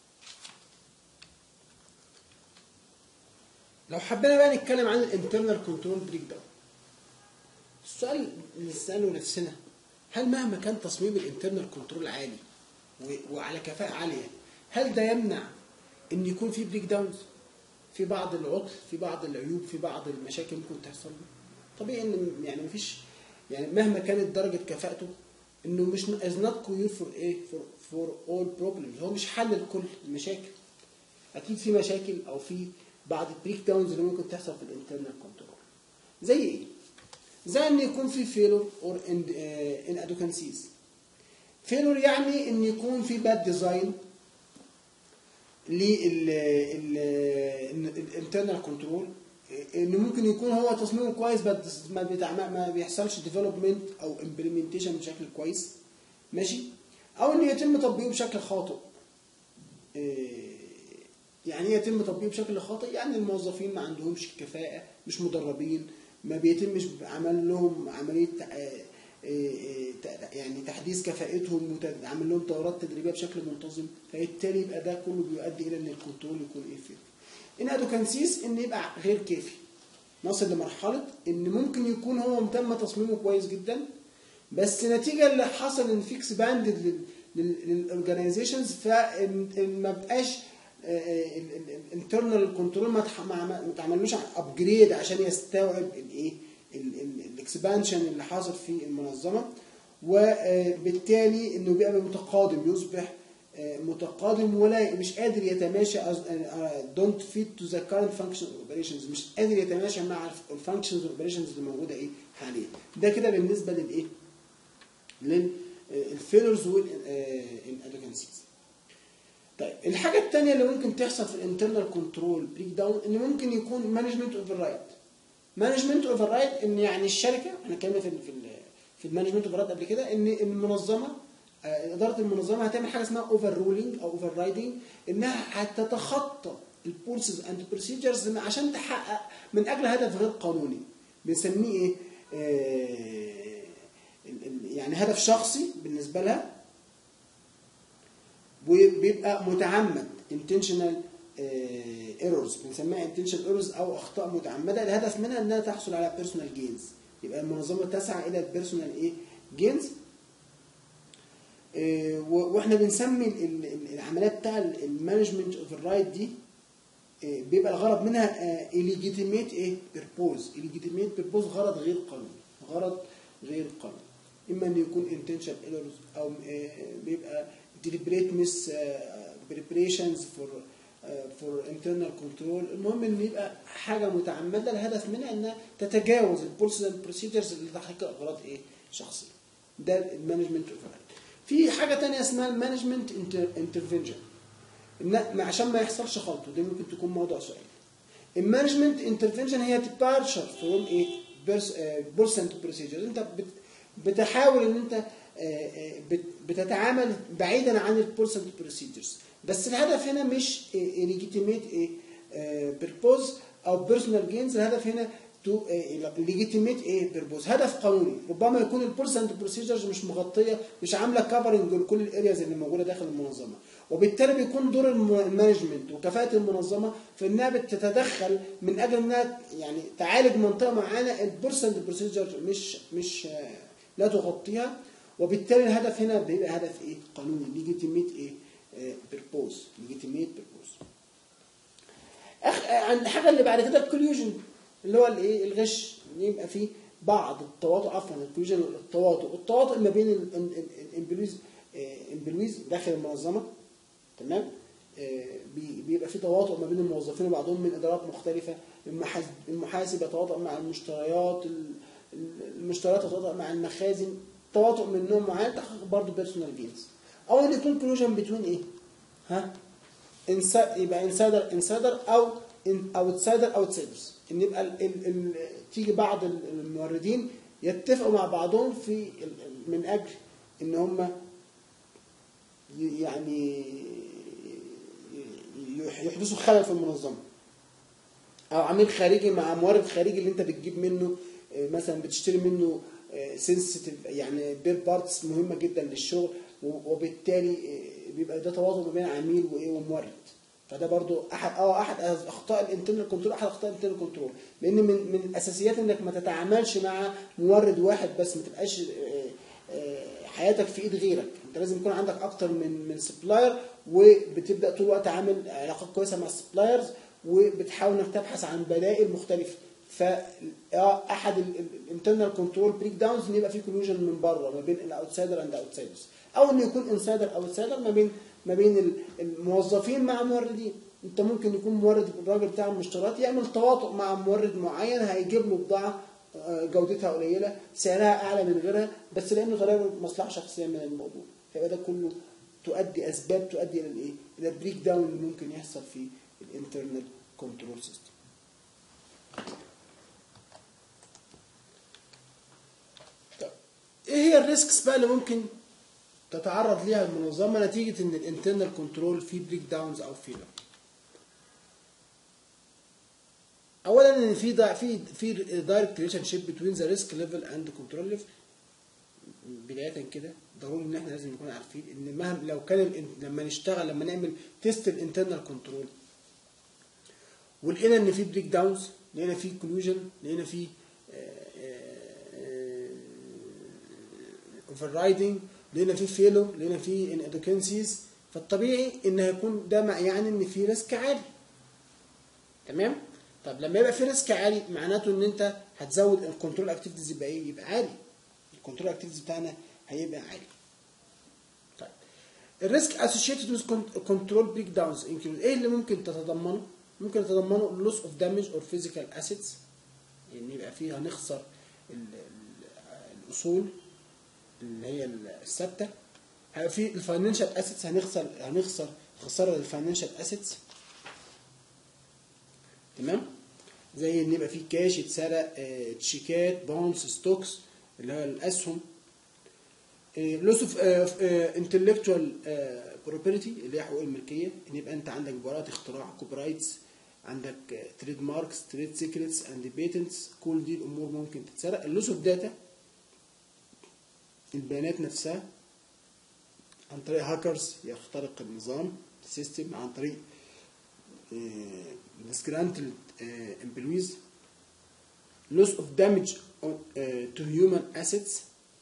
A: لو حبينا بقى نتكلم عن الانترنال كنترول بريك داون السؤال اللي نساله نفسنا هل مهما كان تصميم الانترنال كنترول عالي و- وعلى كفاءة عالية هل ده يمنع ان يكون في بريك داونز في بعض العطل في بعض العيوب في بعض المشاكل ممكن تحصل له طبيعي ان يعني مفيش يعني مهما كانت درجة كفاءته انه مش is not cure for ايه for, for all problems هو مش حل لكل المشاكل اكيد في مشاكل او في بعض البريك داونز اللي ممكن تحصل في الانترنال كنترول زي ايه زي ان يكون في فيلور اور ان ادوكانسيز فيلور يعني ان يكون في باد ديزاين للانترنال كنترول ان ممكن يكون هو تصميمه كويس بس ما بيتع- ما بيحصلش ديفلوبمنت او امبلمنتيشن بشكل كويس ماشي او ان يتم تطبيقه بشكل خاطئ إيه، يعني ايه يتم تطبيقه بشكل خاطئ يعني الموظفين ما عندهمش كفاءة مش مدربين ما بيتمش عمل لهم عملية تع- إيه، إيه، تع- يعني تحديث كفاءتهم وعمل لهم دورات تدريبية بشكل منتظم فبالتالي يبقى ده كله بيؤدي الى ان الكنترول يكون ايه فيه ان ادوكانسيس ان يبقى غير كافي نصل لمرحلة ان ممكن يكون هو تم تصميمه كويس جدا بس نتيجة اللي حصل ان فيكس باندد للاورجنايزيشنز فما بقاش الانترنال كنترول ما تح- ما ما تعملوش ابجريد عشان يستوعب الايه الاكسبانشن اللي حاصل في المنظمه وبالتالي انه بيبقى متقادم يصبح آه، متقادم ولا مش قادر يتماشى دونت فيت تو ذا كارنت فانكشن اوبريشنز مش قادر يتماشى مع الفانكشنز اوبريشنز اللي موجوده ايه حاليا ده كده بالنسبه للايه للفيلرز والاليجنسيز طيب الحاجه الثانيه اللي ممكن تحصل في الانترنال كنترول بريك داون ان ممكن يكون مانجمنت اوفر رايت مانجمنت اوفر رايت ان يعني الشركه احنا اتكلمنا في ال- في ال- في المانجمنت اوفر رايت قبل كده ان المنظمه آه، اداره المنظمه هتعمل حاجه اسمها اوفر رولينج او اوفر رايدنج انها هتتخطى البولسز اند بروسيجرز عشان تحقق من اجل هدف غير قانوني بنسميه ايه؟ آه، ال- ال- يعني هدف شخصي بالنسبه لها وبيبقى متعمد intentional ايرورز بنسميها intentional ايرورز او اخطاء متعمده الهدف منها انها تحصل على بيرسونال جينز يبقى المنظمه تسعى الى البيرسونال ايه جينز واحنا بنسمي ال- ال- ال- العمليه بتاع المانجمنت اوف الرايت دي آه، بيبقى الغرض منها illegitimately ايه بيربوز illegitimately بيربوز غرض غير قانوني غرض غير قانوني اما ان يكون intentional errors او آه، بيبقى deliberate mis آه، preparations for آه، for internal control المهم ان يبقى حاجه متعمده الهدف منها انها تتجاوز البولسز اند بروسيجرز اللي تحقيق اغراض ايه شخصيه ده المانجمنت اوف في حاجه تانية اسمها المانجمنت انترفنشن ان عشان ما يحصلش خلط ودي ممكن تكون موضوع سؤال المانجمنت انترفنشن هي ديبارتشر فروم ايه بيرسنت بروسيجر انت بت- بتحاول ان انت آه، آه، بت- بتتعامل بعيدا عن البيرسنت بروسيجرز بس الهدف هنا مش ليجيتيميت ايه بيربوز او بيرسونال جينز الهدف هنا تو ليجيتيميت ايه بيربوز هدف قانوني ربما يكون البيرسنت بروسيجرز مش مغطيه مش عامله كفرنج لكل الارياز اللي موجوده داخل المنظمه وبالتالي بيكون دور الم- المانجمنت وكفاءه المنظمه في انها بتتدخل من اجل انها يعني تعالج منطقه معينه البيرسنت بروسيجر مش مش آه، لا تغطيها وبالتالي الهدف هنا بيبقى هدف ايه قانوني ليجيتيميت ايه بيربوز ليجيتيميت بيربوز أخ... عند الحاجه اللي بعد كده الكوليوجن اللي هو الايه الغش إن يبقى فيه بعض التواطؤ عفوا الكوليوجن التواطؤ التواطؤ ما بين ال- ال- ال- الامبلويز آه، امبلويز داخل المنظمه تمام آه، بي- بيبقى في تواطؤ ما بين الموظفين وبعضهم من ادارات مختلفه المحاسب المحاسب يتواطأ مع المشتريات ال- ال- المشتريات تتواطأ مع المخازن تواطؤ من نوع معين تحقق برضه بيرسونال جينز او ان يكون كولوجن بتوين ايه ها انسا يبقى انسايدر انسايدر او اوتسايدر اوتسايدرز ان يبقى ال ال ال تيجي بعض ال- الموردين يتفقوا مع بعضهم في ال- ال- من اجل ان هم ي- يعني ي- يحدثوا خلل في المنظمه او عميل خارجي مع مورد خارجي اللي انت بتجيب منه آه، مثلا بتشتري منه سنسيتيف يعني بير بارتس مهمه جدا للشغل و- وبالتالي آه، بيبقى ده تواصل ما بين عميل وايه ومورد فده برضو احد اه احد اخطاء الانترنال كنترول احد اخطاء الانترنال كنترول لان من من الاساسيات انك ما تتعاملش مع مورد واحد بس ما تبقاش آه، آه، حياتك في ايد غيرك انت لازم يكون عندك اكتر من من سبلاير وبتبدا طول الوقت عامل علاقات كويسه مع السبلايرز وبتحاول انك تبحث عن بدائل مختلفه ف آه، احد الانترنال كنترول بريك داونز ان يبقى في كولوجن من بره ما بين الاوتسايدر اند اوتسايدرز او انه يكون انسايدر اوتسايدر ما بين ما بين ال- الموظفين مع موردين انت ممكن يكون مورد الراجل بتاع المشتريات يعمل تواطؤ مع مورد معين هيجيب له بضاعه آه، جودتها قليله سعرها اعلى من غيرها بس لانه غير مصلحه شخصيه من الموضوع فيبقى ده كله تؤدي اسباب تؤدي الى الايه؟ الى البريك داون اللي ممكن يحصل في الانترنال كنترول سيستم. طب ايه هي الريسكس بقى اللي ممكن تتعرض ليها المنظمه نتيجه ان الانترنال كنترول فيه بريك داونز او فيلر؟ اولا ان في دا في في دايركت ريليشن شيب بتوين ذا ريسك ليفل اند كنترول ليفل بدايه كده ضروري ان احنا لازم نكون عارفين ان مهما لو كان ال- لما نشتغل لما نعمل تيست الانترنال كنترول ولقينا ان في بريك داونز لقينا في كولوجن لقينا في اوفر رايدنج لقينا في فيلو لقينا في انادوكنسيز فالطبيعي ان هيكون ده مع- يعني ان في ريسك عالي تمام طب لما يبقى في ريسك عالي معناته ان انت هتزود الكنترول اكتيفيتيز يبقى ايه يبقى عالي الكنترول اكتيفيتيز بتاعنا هيبقى عالي طيب الريسك اسوشيتد وذ كنترول بريك داونز انكلود ايه اللي ممكن تتضمنه ممكن يتضمنه لوس اوف دامج اور فيزيكال اسيتس يعني يبقى فيه هنخسر ال- ال- الاصول اللي هي الثابته هيبقى في الفاينانشال اسيتس هنخسر هنخسر خساره للفاينانشال اسيتس تمام زي ان يبقى في كاش اتسرق آه، تشيكات بونز ستوكس اللي هو الاسهم لوس اوف انتلكتوال بروبرتي اللي هي حقوق الملكيه ان يبقى انت عندك براءه اختراع كوبي رايتس عندك تريد ماركس تريد سيكريتس اند بيتنتس كل دي الامور ممكن تتسرق اللوس اوف داتا البيانات نفسها عن طريق هاكرز يخترق النظام السيستم عن طريق disgruntled uh, employees loss of damage on, uh, to human assets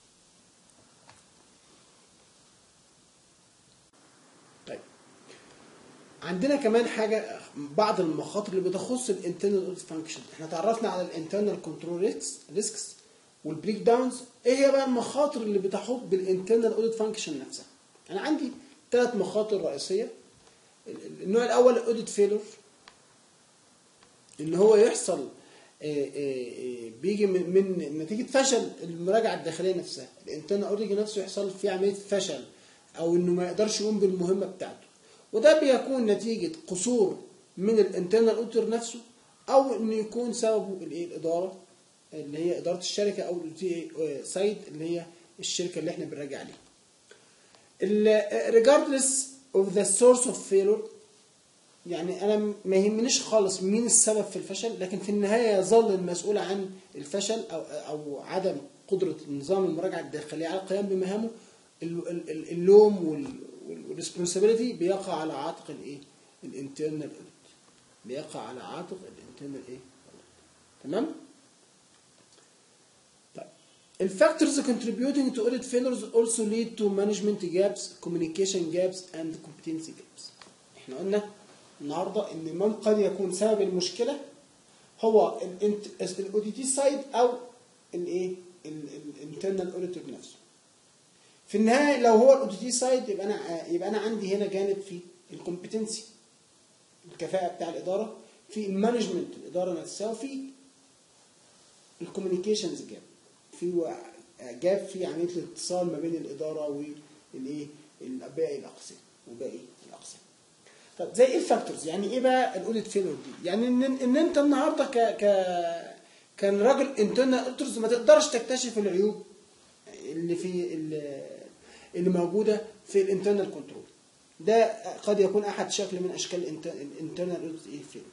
A: طيب عندنا كمان حاجة بعض المخاطر اللي بتخص الانترنال اوديت فانكشن احنا تعرفنا على الانترنال كنترول ريسكس والبريك داونز ايه هي بقى المخاطر اللي بتحوط بالانترنال اوديت فانكشن نفسها انا عندي ثلاث مخاطر رئيسية النوع الاول الاوديت فيلور ان هو يحصل آه، آه، آه، بيجي من, من نتيجه فشل المراجعه الداخليه نفسها الانترنال اوديت نفسه يحصل فيه عمليه فشل او انه ما يقدرش يقوم بالمهمه بتاعته وده بيكون نتيجه قصور من الانترنال اوديتور نفسه او انه يكون سببه الايه الاداره اللي هي اداره الشركه او سايد اللي هي الشركه اللي احنا بنراجع عليها ال- regardless of the source of failure يعني انا ما يهمنيش خالص مين السبب في الفشل لكن في النهايه يظل المسؤول عن الفشل او او عدم قدره نظام المراجعه الداخليه على القيام بمهامه ال- ال- ال- اللوم والريسبونسابيلتي بيقع على عاتق الايه الانترنال اوديت بيقع على عاتق الانترنال ايه تمام طيب الفاكتورز contributing to audit failures also lead to management gaps, communication gaps and competency gaps. احنا قلنا النهارده ان من قد يكون سبب المشكله هو الاوديتي سايد او الايه الانترنال اوديتور نفسه. في النهايه لو هو الاوديتي سايد يبقى انا يبقى انا عندي هنا جانب في الكومبتنسي الكفاءه بتاع الاداره في المانجمنت الاداره نفسها وفي الكوميونيكيشنز جاب في و- جاب في عمليه الاتصال ما بين الاداره والايه ال- باقي الاقسام وباقي الاقسام طب زي ايه الفاكتورز يعني ايه بقى الاوديت فيلور دي يعني ان ان انت النهارده ك ك كان راجل انترنال اوديتورز ما تقدرش تكتشف العيوب اللي في ال- اللي موجوده في الانترنال كنترول ده قد يكون احد شكل من اشكال الانترنال اوديت ايه فيلور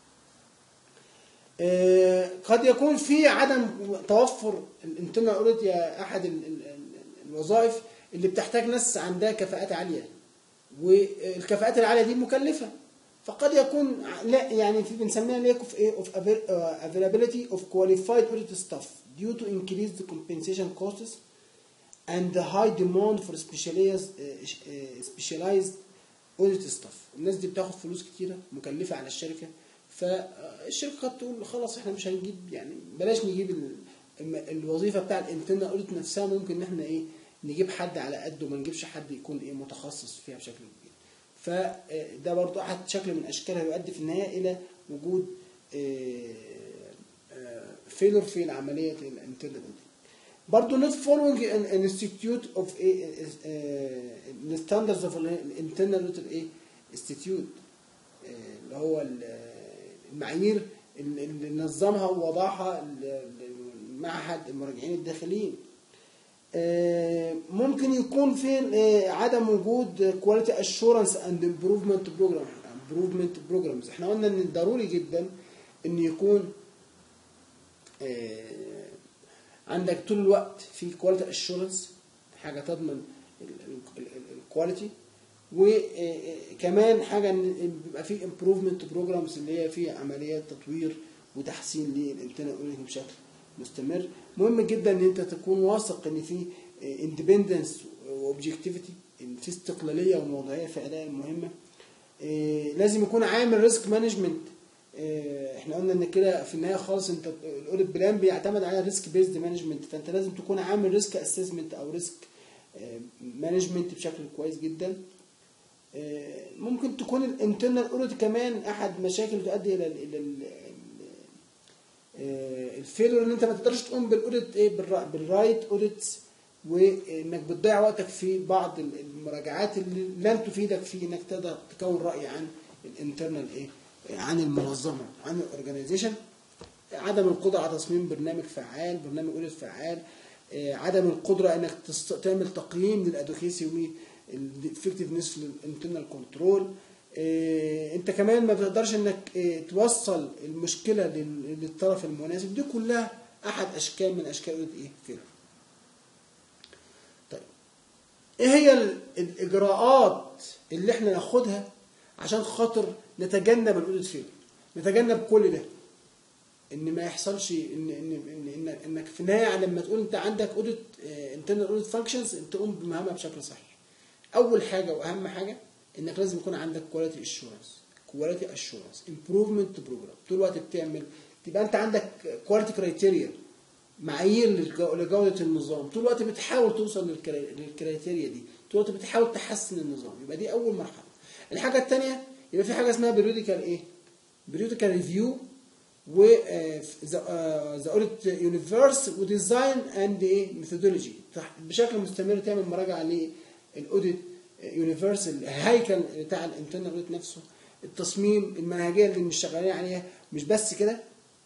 A: آه، قد يكون في عدم توفر الانترنال اوديت يا احد ال- ال- ال- الوظائف اللي بتحتاج ناس عندها كفاءات عاليه والكفاءات العاليه دي مكلفه فقد يكون ع- لا يعني في بنسميها lack of ايه of avail- uh, availability of qualified audit staff due to increased compensation costs and the high demand for specialized uh, uh, specialized audit staff الناس دي بتاخد فلوس كتيره مكلفه على الشركه فالشركه قد تقول خلاص احنا مش هنجيب يعني بلاش نجيب ال- الم- الوظيفه بتاع الانترنال اوديت نفسها ممكن ان احنا ايه نجيب حد على قده ما نجيبش حد يكون ايه متخصص فيها بشكل كبير فده برضو احد شكل من اشكالها يؤدي في النهايه الى وجود فيلور في العمليه الانترنال اوديت برضو not following an an institute of a uh, standards of internal audit ايه institute آه، اللي هو ال- المعايير اللي اللي نظمها ووضعها ال- ال- معهد المراجعين الداخليين آه، ممكن يكون في آه، عدم وجود كواليتي اشورنس اند امبروفمنت بروجرام امبروفمنت بروجرامز احنا قلنا ان ضروري جدا ان يكون آه، عندك طول الوقت في كواليتي اشورنس حاجه تضمن الكواليتي وكمان حاجه ان بيبقى في امبروفمنت بروجرامز اللي هي في عمليات تطوير وتحسين للانترنال اورينتنج بشكل مستمر مهم جدا ان انت تكون واثق ان في اندبندنس واوبجكتيفيتي في استقلاليه وموضوعيه في اداء المهمه إيه، لازم يكون عامل ريسك مانجمنت احنا قلنا ان كده في النهايه خالص انت الاوديت بلان بيعتمد على ريسك بيزد مانجمنت فانت لازم تكون عامل ريسك اسسمنت او ريسك مانجمنت بشكل كويس جدا آه، ممكن تكون الانترنال اوديت كمان احد مشاكل تؤدي الى ال- الى ال- آه، الفيلور ان انت ما تقدرش تقوم بالاوديت ايه بالرا- بالرايت اوديتس وانك بتضيع وقتك في بعض ال- المراجعات اللي لن تفيدك في انك تقدر تكون راي عن الانترنال ايه عن المنظمه عن الاورجنايزيشن عدم القدره على تصميم برنامج فعال برنامج اوديت فعال آه، عدم القدره انك تست- تعمل تقييم للادوكيسي والافكتفنس للانترنال كنترول انت كمان ما بتقدرش انك آه، توصل المشكله لل- للطرف المناسب دي كلها احد اشكال من اشكال اوديت ايه فيلر طيب ايه هي ال- الاجراءات اللي احنا ناخدها عشان خاطر نتجنب الاوديت فيلر نتجنب كل ده ان ما يحصلش ان ان ان إن- انك في النهايه لما تقول انت عندك اوديت انترنال اوديت فانكشنز تقوم بمهامها بشكل صحيح اول حاجه واهم حاجه انك لازم يكون عندك كواليتي اشورنس كواليتي اشورنس امبروفمنت بروجرام طول الوقت بتعمل تبقى انت عندك كواليتي كرايتيريا معايير للجو- لجوده النظام طول الوقت بتحاول توصل للكرا- للكرايتيريا دي طول الوقت بتحاول تحسن النظام يبقى دي اول مرحله الحاجه الثانيه يبقى في حاجه اسمها بيريوديكال ايه بيريوديكال ريفيو و ذا اوديت يونيفرس وديزاين اند ايه ميثودولوجي بشكل مستمر تعمل مراجعه للاوديت يونيفرس الهيكل بتاع الانترنال اوديت نفسه التصميم المنهجيه اللي مش شغالين عليها مش بس كده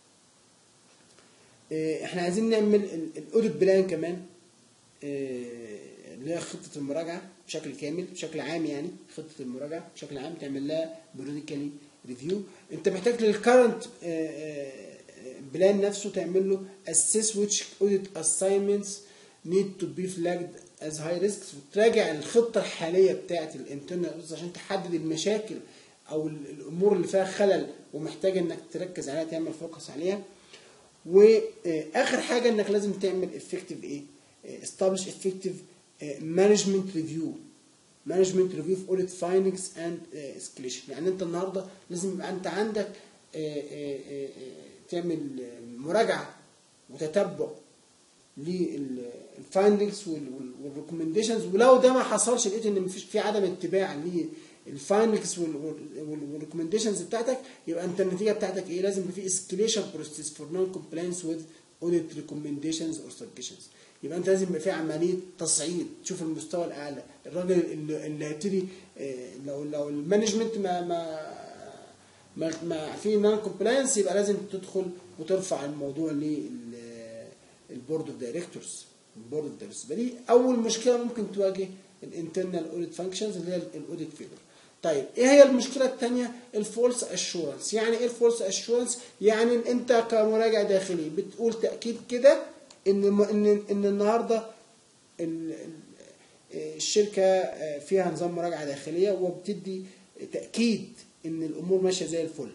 A: آه، احنا عايزين نعمل الاوديت بلان كمان آه، اللي هي خطه المراجعه بشكل كامل بشكل عام يعني خطه المراجعه بشكل عام تعمل لها بيريوديكالي ريفيو انت محتاج للكرنت بلان نفسه تعمل له assess which audit assignments need to be flagged as high risks وتراجع الخطه الحاليه بتاعه الانترنال عشان تحدد المشاكل او ال- الامور اللي فيها خلل ومحتاج انك تركز عليها تعمل فوكس عليها واخر حاجه انك لازم تعمل effective ايه establish effective management review management review of audit findings and آه، escalation يعني انت النهارده لازم يبقى انت عندك آه، آه، آه، آه، تعمل آه، مراجعه وتتبع للفايندنجز والريكومنديشنز ولو ده ما حصلش لقيت ان مفيش في عدم اتباع للفايندنجز والريكومنديشنز بتاعتك يبقى انت النتيجه بتاعتك ايه لازم يبقى في اسكليشن بروسيس فور نون كومبلاينس وذ اوديت ريكومنديشنز اور سجشنز يبقى انت لازم يبقى في عمليه تصعيد تشوف المستوى الاعلى الراجل اللي, اللي هيبتدي آه، لو لو المانجمنت ما ما ما, ما في نون كومبلاينس يبقى لازم تدخل وترفع الموضوع للبورد اوف دايركتورز البورد اوف دايركتورز دي اول مشكله ممكن تواجه الانترنال اوديت فانكشنز اللي هي الاوديت فيلر طيب ايه هي المشكله الثانيه الفولس اشورنس يعني ايه الفولس اشورنس يعني انت كمراجع داخلي بتقول تاكيد كده ان ان ان النهارده ال- ال- الشركه فيها نظام مراجعه داخليه وبتدي تاكيد ان الامور ماشيه زي الفل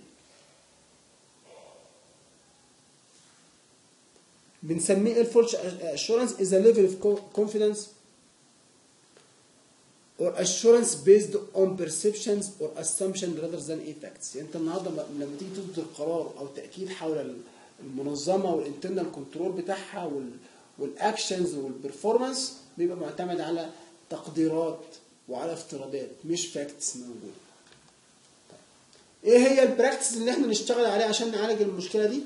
A: بنسميه الفولس اشورنس is a level of confidence or assurance based on perceptions or assumption rather than a facts يعني انت النهارده لما تيجي تصدر قرار او تاكيد حول المنظمه والانترنال كنترول بتاعها وال والاكشنز والبرفورمانس بيبقى معتمد على تقديرات وعلى افتراضات مش فاكتس موجوده طيب. ايه هي البراكتس اللي احنا نشتغل عليها عشان نعالج المشكله دي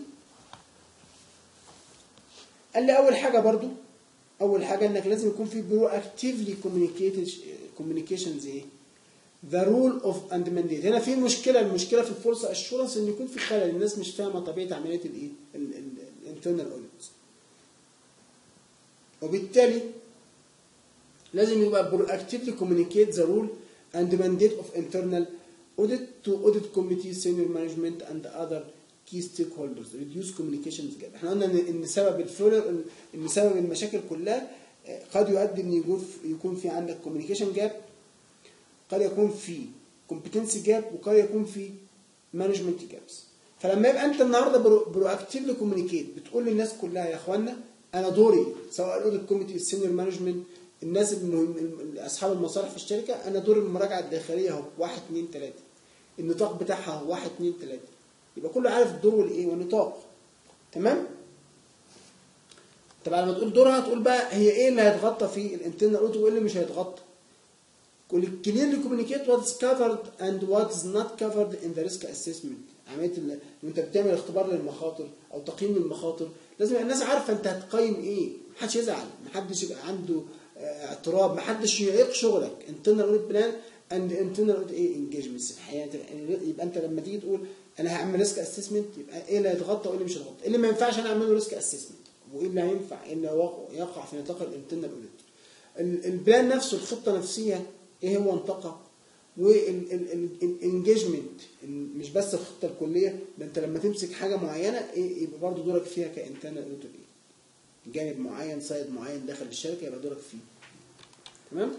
A: قال لي اول حاجه برضو اول حاجه انك لازم يكون في برو اكتيفلي كوميونيكيشنز ايه ذا رول اوف اند مانديت هنا في مشكله المشكله في الفرصه اشورنس ان يكون في خلل الناس مش فاهمه طبيعه عمليه الايه الانترنال اوديت وبالتالي لازم يبقى برو اكتيفلي كوميونيكيت ذا رول اند مانديت اوف انترنال audit to audit committee senior management and other key stakeholders reduce communications gap احنا قلنا ان ان سبب الفيلر ان سبب المشاكل كلها آه، قد يؤدي ان يكون يكون في عندك communication gap قد يكون في competency gap وقد يكون في management gaps فلما يبقى انت النهارده برو اكتيفلي كوميونيكيت بتقول للناس كلها يا اخوانا انا دوري سواء الاوديت كوميتي السينيور مانجمنت الناس المهم اصحاب المصالح في الشركه انا دور المراجعه الداخليه اهو 1 2 3 النطاق بتاعها هو 1 2 3 يبقى كله عارف الدور والايه والنطاق تمام طب لما تقول دورها تقول بقى هي ايه اللي هيتغطى في الانترنال اوديت وايه اللي مش هيتغطى clearly communicate what is covered and what is not covered in the risk assessment عمليه ال- وانت بتعمل اختبار للمخاطر او تقييم للمخاطر لازم يبقى الناس عارفه انت هتقيم ايه محدش يزعل محدش يبقى عنده آه، اعتراض محدش يعيق شغلك internal audit plan and internal audit ايه engagements الحقيقه تبقى- يبقى انت لما تيجي تقول انا هعمل ريسك اسسمنت يبقى ايه اللي هيتغطى وايه اللي مش هيتغطى إيه اللي ما ينفعش انا اعمله ريسك اسسمنت وايه اللي هينفع ايه اللي يقع- يقع في نطاق الانترنال اوديت ال- البلان نفسه الخطه نفسها ايه هو نطاقها والانجيجمنت مش بس الخطه الكليه ده انت لما تمسك حاجه معينه ايه يبقى برضه دورك فيها كانترنال اوديتور ايه جانب معين سايد معين داخل الشركه يبقى دورك فيه تمام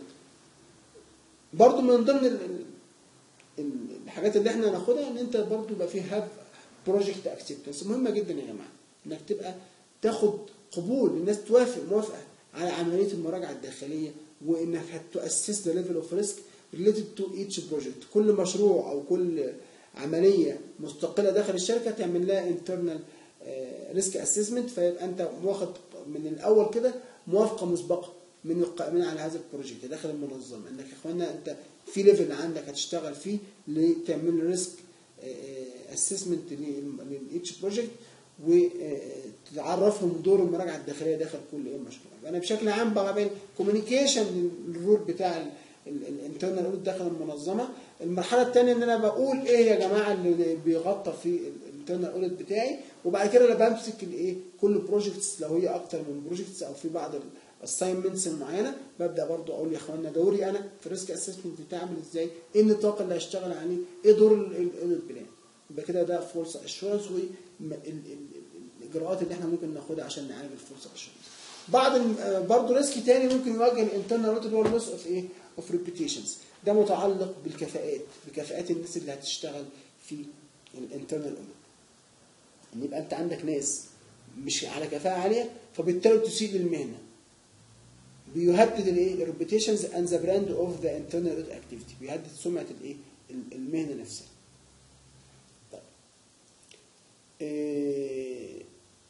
A: برضه من ضمن ال- ال- ال- الحاجات اللي احنا هناخدها ان انت برضه يبقى في هاف بروجكت اكسبتنس مهمه جدا يا جماعه انك تبقى تاخد قبول الناس توافق موافقه على عمليه المراجعه الداخليه وانك هتاسس ذا ليفل اوف ريسك ريليتد تو ايتش بروجكت كل مشروع او كل عمليه مستقله داخل الشركه تعمل لها انترنال ريسك اسسمنت فيبقى انت واخد من الاول كده موافقه مسبقه من القائمين على هذا البروجكت داخل المنظمه انك يا اخوانا انت في ليفل عندك هتشتغل فيه لتعمل ريسك اسسمنت للاتش بروجكت وتعرفهم دور المراجعه الداخليه داخل كل ايه مشروع انا بشكل عام بعمل كوميونيكيشن للرول بتاع الانترنال اوديت داخل المنظمه المرحله الثانيه ان انا بقول ايه يا جماعه اللي بيغطى في الانترنال اوديت بتاعي وبعد كده انا بمسك الايه كل بروجكتس لو هي اكتر من بروجكتس او في بعض الاساينمنتس المعينه ببدا برضو اقول يا اخوانا دوري انا في الريسك اسسمنت بتاعي عامل ازاي ايه النطاق اللي هشتغل عليه ايه دور الاوديت بلان يبقى كده ده فورس اشورنس والاجراءات اللي احنا ممكن ناخدها عشان نعالج الفورس اشورنس بعض برضه ريسك تاني ممكن يواجه الانترنال اوديت اللي هو اللوس اوف ايه اوف ريبيتيشنز ده متعلق بالكفاءات بكفاءات الناس اللي هتشتغل في الانترنال اوديت ان يبقى انت عندك ناس مش على كفاءه عاليه فبالتالي تسيء للمهنه بيهدد الايه الريبيتيشنز اند ذا براند اوف ذا انترنال اوديت اكتيفيتي بيهدد سمعه الايه المهنه نفسها طيب إيه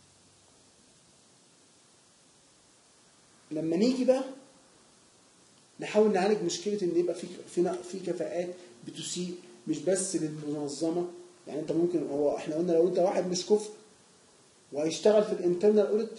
A: لما نيجي بقى نحاول نعالج مشكله ان يبقى في في في كفاءات بتسيء مش بس للمنظمه يعني انت ممكن هو احنا قلنا لو انت واحد مش كفء وهيشتغل في الانترنال اوديت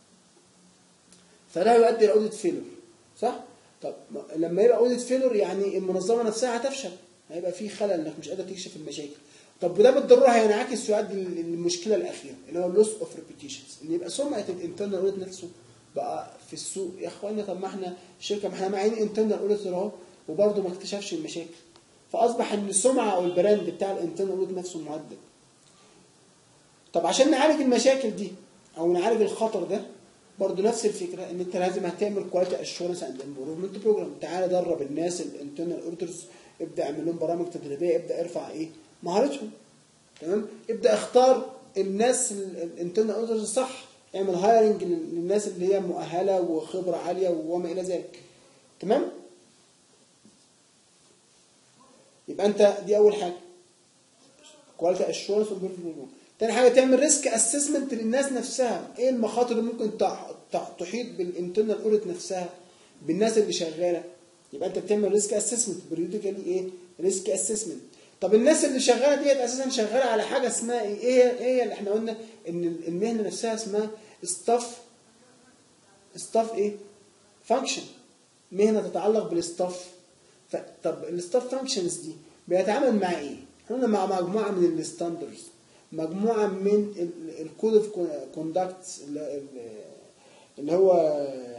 A: فده يؤدي لاوديت فيلور صح؟ طب لما يبقى اوديت فيلور يعني المنظمه نفسها هتفشل هيبقى في خلل انك مش قادر تكشف المشاكل طب وده بالضروره هينعكس ويؤدي للمشكله الاخيره اللي هو اللوس اوف ريبيتيشنز ان يبقى سمعه الانترنال اوديت نفسه بقى في السوق يا اخوانا طب ما احنا شركه ما احنا معين انترنال اوديتور اهو وبرضه ما اكتشفش المشاكل فاصبح ان السمعه او البراند بتاع الانترنال اوديت نفسه مهدد طب عشان نعالج المشاكل دي او نعالج الخطر ده برضه نفس الفكره ان انت لازم هتعمل كواليتي اشورنس اند امبروفمنت بروجرام تعالى درب الناس الانترنال اوديتورز ابدا اعمل لهم برامج تدريبيه ابدا ارفع ايه مهارتهم تمام ابدا اختار الناس الانترنال اوديتورز الصح اعمل هايرنج للناس اللي هي مؤهله وخبره عاليه وما الى ذلك تمام يبقى انت دي اول حاجه كواليتي اشورنس امبروفمنت تاني حاجه تعمل ريسك اسسمنت للناس نفسها ايه المخاطر اللي ممكن تحيط بالانترنال اوديت نفسها بالناس اللي شغاله يبقى انت بتعمل ريسك اسسمنت بريوديكالي ايه ريسك اسسمنت طب الناس اللي شغاله ديت اساسا شغاله على حاجه اسمها ايه ايه ايه اللي احنا قلنا ان المهنه نفسها اسمها ستاف ستاف ايه فانكشن مهنه تتعلق بالستاف طب الستاف فانكشنز دي بيتعامل مع ايه احنا مع مجموعه من الستاندردز مجموعه من الكود اوف كوندكت اللي هو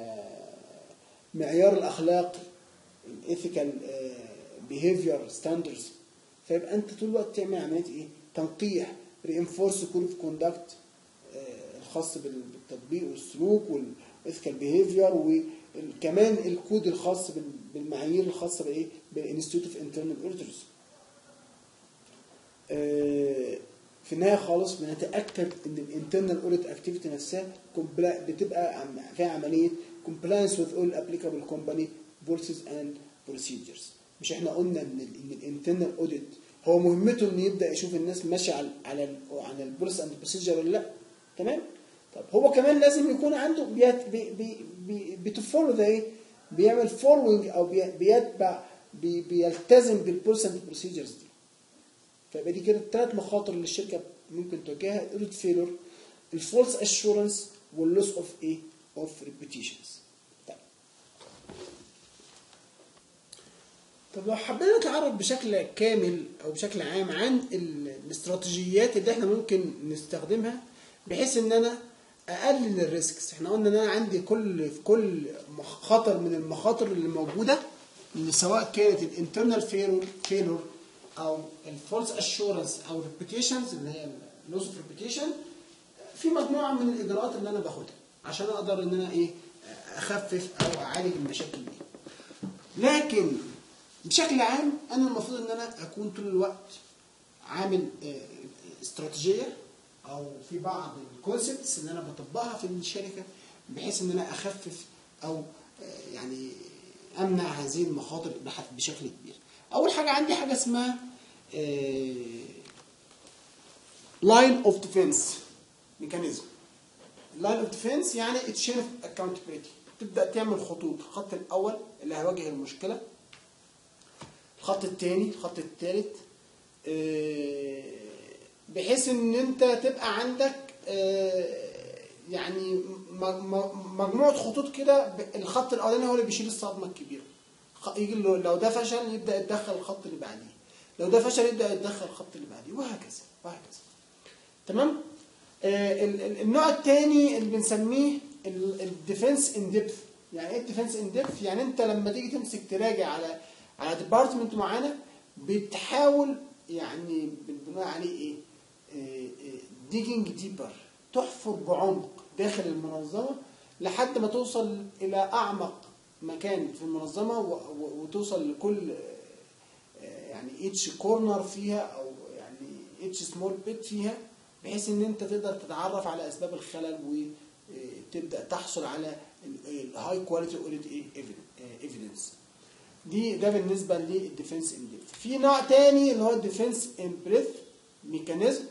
A: معيار الاخلاقي الايثيكال بيهيفير ستاندردز فيبقى انت طول الوقت تعمل عمليه ايه؟ تنقيح رينفورس كود اوف كوندكت الخاص بالتطبيق والسلوك والايثيكال بيهيفير وكمان الكود الخاص بالمعايير الخاصه بايه؟ بالانستيتيوت اوف انترنال اوديتورز في النهايه خالص بنتاكد ان الانترنال اوديت اكتيفيتي نفسها بتبقى فيها عمليه compliance with all applicable company policies and procedures مش احنا قلنا ان ال ان الانترنال اوديت هو مهمته انه يبدا يشوف الناس ماشيه على على ال على البوليس اند بروسيجر ولا لا تمام طب هو كمان لازم يكون عنده بيت بي بي بي بتفولو ده ايه بيعمل فولوينج او بي بيتبع بي بيلتزم بالبوليس اند بروسيجرز دي فيبقى دي كده الثلاث مخاطر اللي الشركه ممكن تواجهها الاوديت فيلور الفولس اشورنس واللوس اوف ايه اوف ريبيتيشنز طيب طب لو حبينا نتعرف بشكل كامل او بشكل عام عن ال- الاستراتيجيات اللي احنا ممكن نستخدمها بحيث ان انا اقلل الريسكس احنا قلنا ان انا عندي كل في كل مخ- خطر من المخاطر اللي موجوده اللي سواء كانت الانترنال فيلور او الفولس اشورنس او الريبيتيشنز اللي هي اللوس اوف ريبيتيشن في مجموعه من الاجراءات اللي انا باخدها عشان اقدر ان انا ايه اخفف او اعالج المشاكل دي لكن بشكل عام انا المفروض ان انا اكون طول الوقت عامل آه، استراتيجيه او في بعض الكونسبتس اللي انا بطبقها في الشركه بحيث ان انا اخفف او آه، يعني امنع هذه المخاطر بح- بشكل كبير. اول حاجه عندي حاجه اسمها لاين اوف ديفense ميكانيزم. لاين اوف ديفense يعني تشين اوف اكونتبيلتي تبدا تعمل خطوط الخط الاول اللي هيواجه المشكله الخط الثاني الخط الثالث بحيث ان انت تبقى عندك آه، يعني م- م- مجموعه خطوط كده ب- الخط الاولاني هو اللي بيشيل الصدمه الكبيره خ- يجي له- لو ده فشل يبدا يتدخل الخط اللي بعديه لو ده فشل يبدا يتدخل الخط اللي بعديه وهكذا وهكذا تمام آه، ال- ال- النوع الثاني اللي بنسميه الديفنس ان ديبث يعني ايه الديفنس ان ديبث يعني انت لما تيجي تمسك تراجع على على ديبارتمنت معينه بتحاول يعني بنقول عليه ايه ديجنج ديبر تحفر بعمق داخل المنظمه لحد ما توصل الى اعمق مكان في المنظمه و- و- وتوصل لكل آه، يعني اتش كورنر فيها او يعني اتش سمول بيت فيها بحيث ان انت تقدر تتعرف على اسباب الخلل وتبدا تحصل على الهاي كواليتي اوديت ايفيدنس دي ده بالنسبه للديفنس ان ديبث في نوع تاني اللي هو الديفنس ان بريث ميكانيزم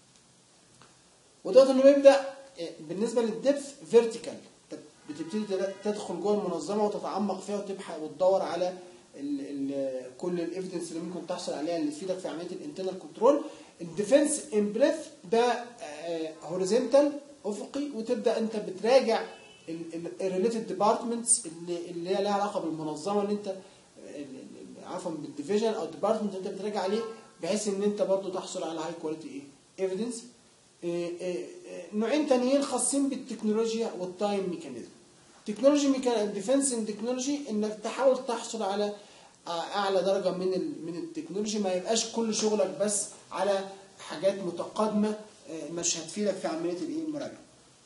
A: وده انه بيبدا آه، بالنسبه للدبث فيرتيكال بتبتدي تد- تدخل جوه المنظمه وتتعمق فيها وتبحث وتدور على ال ال كل الايفيدنس اللي ممكن تحصل عليها اللي تفيدك في عمليه الانترنال كنترول الديفنس ان بريث ده هوريزونتال افقي وتبدا انت بتراجع الريليتد ديبارتمنتس اللي اللي هي لها علاقه بالمنظمه اللي انت ال- ال- عفوا بالديفيجن او الديبارتمنت اللي انت بتراجع عليه بحيث ان انت برضو تحصل على هاي كواليتي ايه ايفيدنس نوعين تانيين خاصين بالتكنولوجيا والتايم ميكانيزم تكنولوجي ميكان ديفنس ان تكنولوجي انك تحاول تحصل على اعلى درجه من ال... من التكنولوجي ما يبقاش كل شغلك بس على حاجات متقدمه آه، مش هتفيدك في عمليه الايه المراجعه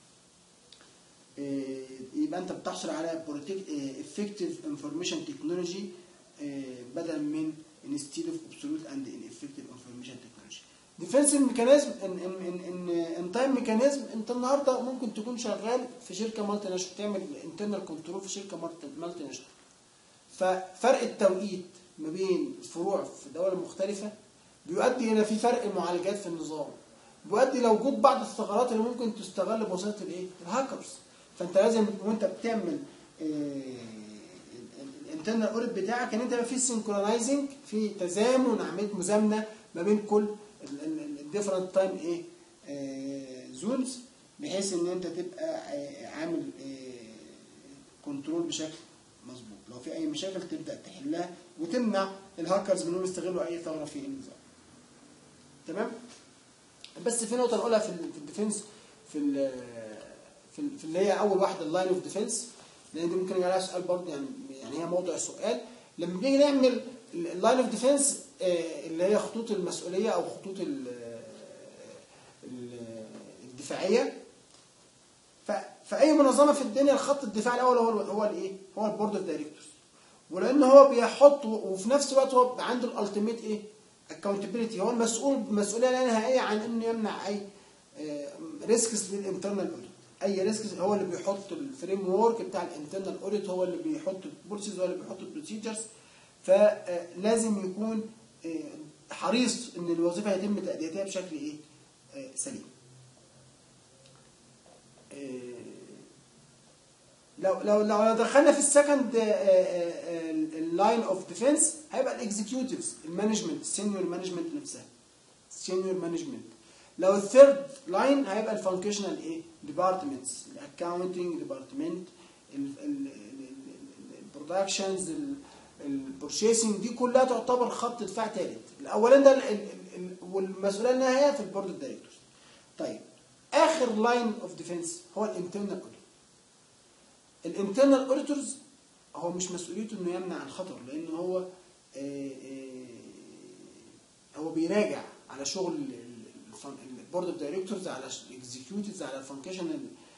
A: آه، يبقى انت بتحصل على effective information technology آه، بدلا من instead of absolute and ineffective information technology ديفنس ميكانيزم ان ان ان ان تايم ميكانيزم انت النهارده ممكن تكون شغال في شركه مالتي ناشونال تعمل انترنال كنترول في شركه مالتي ناشونال ففرق التوقيت ما بين فروع في دول مختلفه بيؤدي هنا في فرق معالجات في النظام بيؤدي لوجود بعض الثغرات اللي ممكن تستغل بواسطه الايه الهاكرز فانت لازم وانت بتعمل الانترنال اوريت بتاعك ان انت يبقى في سينكرونايزنج في تزامن عمليه مزامنه ما بين كل الديفرنت تايم ايه زونز بحيث ان انت تبقى آه، عامل كنترول بشكل مظبوط لو في اي مشاكل تبدا تحلها وتمنع الهاكرز منهم يستغلوا اي ثغره في النظام تمام بس في نقطه نقولها في ال- في الديفنس في ال في, ال- في اللي هي اول واحده اللاين اوف ديفنس لان دي ممكن يجي عليها سؤال برضه يعني يعني هي موضوع السؤال لما بنيجي نعمل اللاين اوف ديفنس اللي هي خطوط المسؤوليه او خطوط ال- ال- الدفاعيه ف- فاي منظمه في الدنيا الخط الدفاعي الاول هو هو الايه؟ هو البورد اوف دايركتورز ولان هو بيحط وفي نفس الوقت هو عنده الالتيميت ايه؟ اكونتبيلتي هو المسؤول مسؤوليه لا نهائيه عن انه يمنع اي ريسكس للانترنال اوديت اي ريسك هو اللي بيحط الفريم ورك بتاع الانترنال اوديت هو اللي بيحط البوليسيز هو اللي بيحط البروسيجرز فلازم يكون آه، حريص ان الوظيفه يتم تاديتها بشكل ايه آه، سليم آه، لو لو لو دخلنا في السكند اللاين اوف ديفense هيبقى الاكزيكيوتيفز المانجمنت السينيور مانجمنت نفسها السينيور مانجمنت لو الثيرد لاين هيبقى الفانكشنال ايه ديبارتمنتس الاكاونتنج ديبارتمنت البرودكشنز البورشيسنج دي كلها تعتبر خط دفاع ثالث الاولاني ده ال- ال- ال- والمسؤوليه النهائيه في البورد اوف دايركتورز طيب اخر لاين اوف ديفense هو الانترنال اوديت الانترنال اوديتورز هو مش مسؤوليته انه يمنع الخطر لان هو آه، آه، هو بيراجع على شغل البورد اوف دايركتورز على الاكزيكيوتيفز على الفانكشنال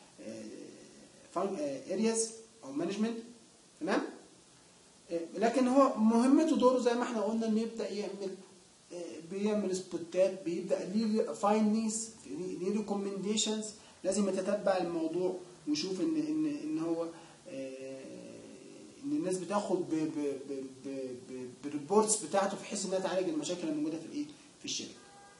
A: ارياز او مانجمنت تمام آه، لكن هو مهمته دوره زي ما احنا قلنا انه يبدا يعمل آه، بيعمل سبوتات بيبدا ليه فايندنجز ليه ريكومنديشنز لازم يتتبع الموضوع ويشوف ان ان ان هو آه، ان الناس بتاخد ب- ب- ب- ب- ب- بالريبورتس بتاعته بحيث انها تعالج المشاكل الموجوده في الايه في الشركه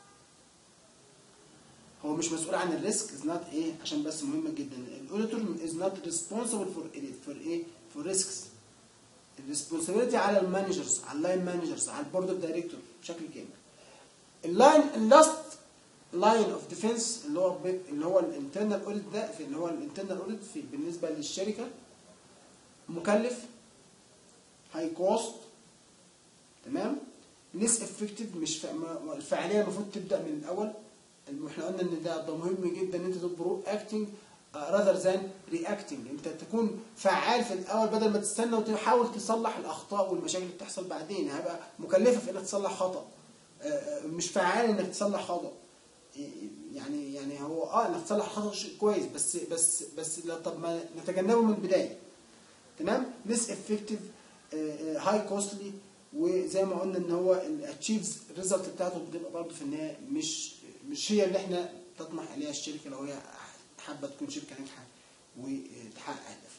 A: هو مش مسؤول عن الريسك از نوت ايه عشان بس مهمه جدا الاوديتور از نوت ريسبونسبل فور فور ايه فور ريسكس الريسبونسبيلتي على المانجرز على اللاين مانجرز على البورد اوف دايركتور بشكل كامل اللاين اللاست لاين اوف ديفense اللي هو ب- اللي هو الانترنال اوديت ده في اللي هو الانترنال اوديت في بالنسبه للشركه مكلف هاي كوست تمام ليس افكتيف مش ف... ما- الفعاليه المفروض تبدا من الاول الم- احنا قلنا ان ده ده مهم جدا ان انت تبقى برو اكتنج راذر ذان رياكتنج انت تكون فعال في الاول بدل ما تستنى وتحاول تصلح الاخطاء والمشاكل اللي بتحصل بعدين هيبقى مكلفه في انك تصلح خطا آه، آه، مش فعال انك تصلح خطا يعني يعني هو اه انك تصلح خطا شيء كويس بس بس بس لا طب ما نتجنبه من البدايه تمام ليس افكتيف هاي كوستلي وزي ما قلنا ان هو الاتشيفز الريزلت بتاعته بتبقى برضه في النهايه مش مش هي اللي احنا تطمح اليها الشركه لو هي حابه تكون شركه ناجحه وتحقق هدفها.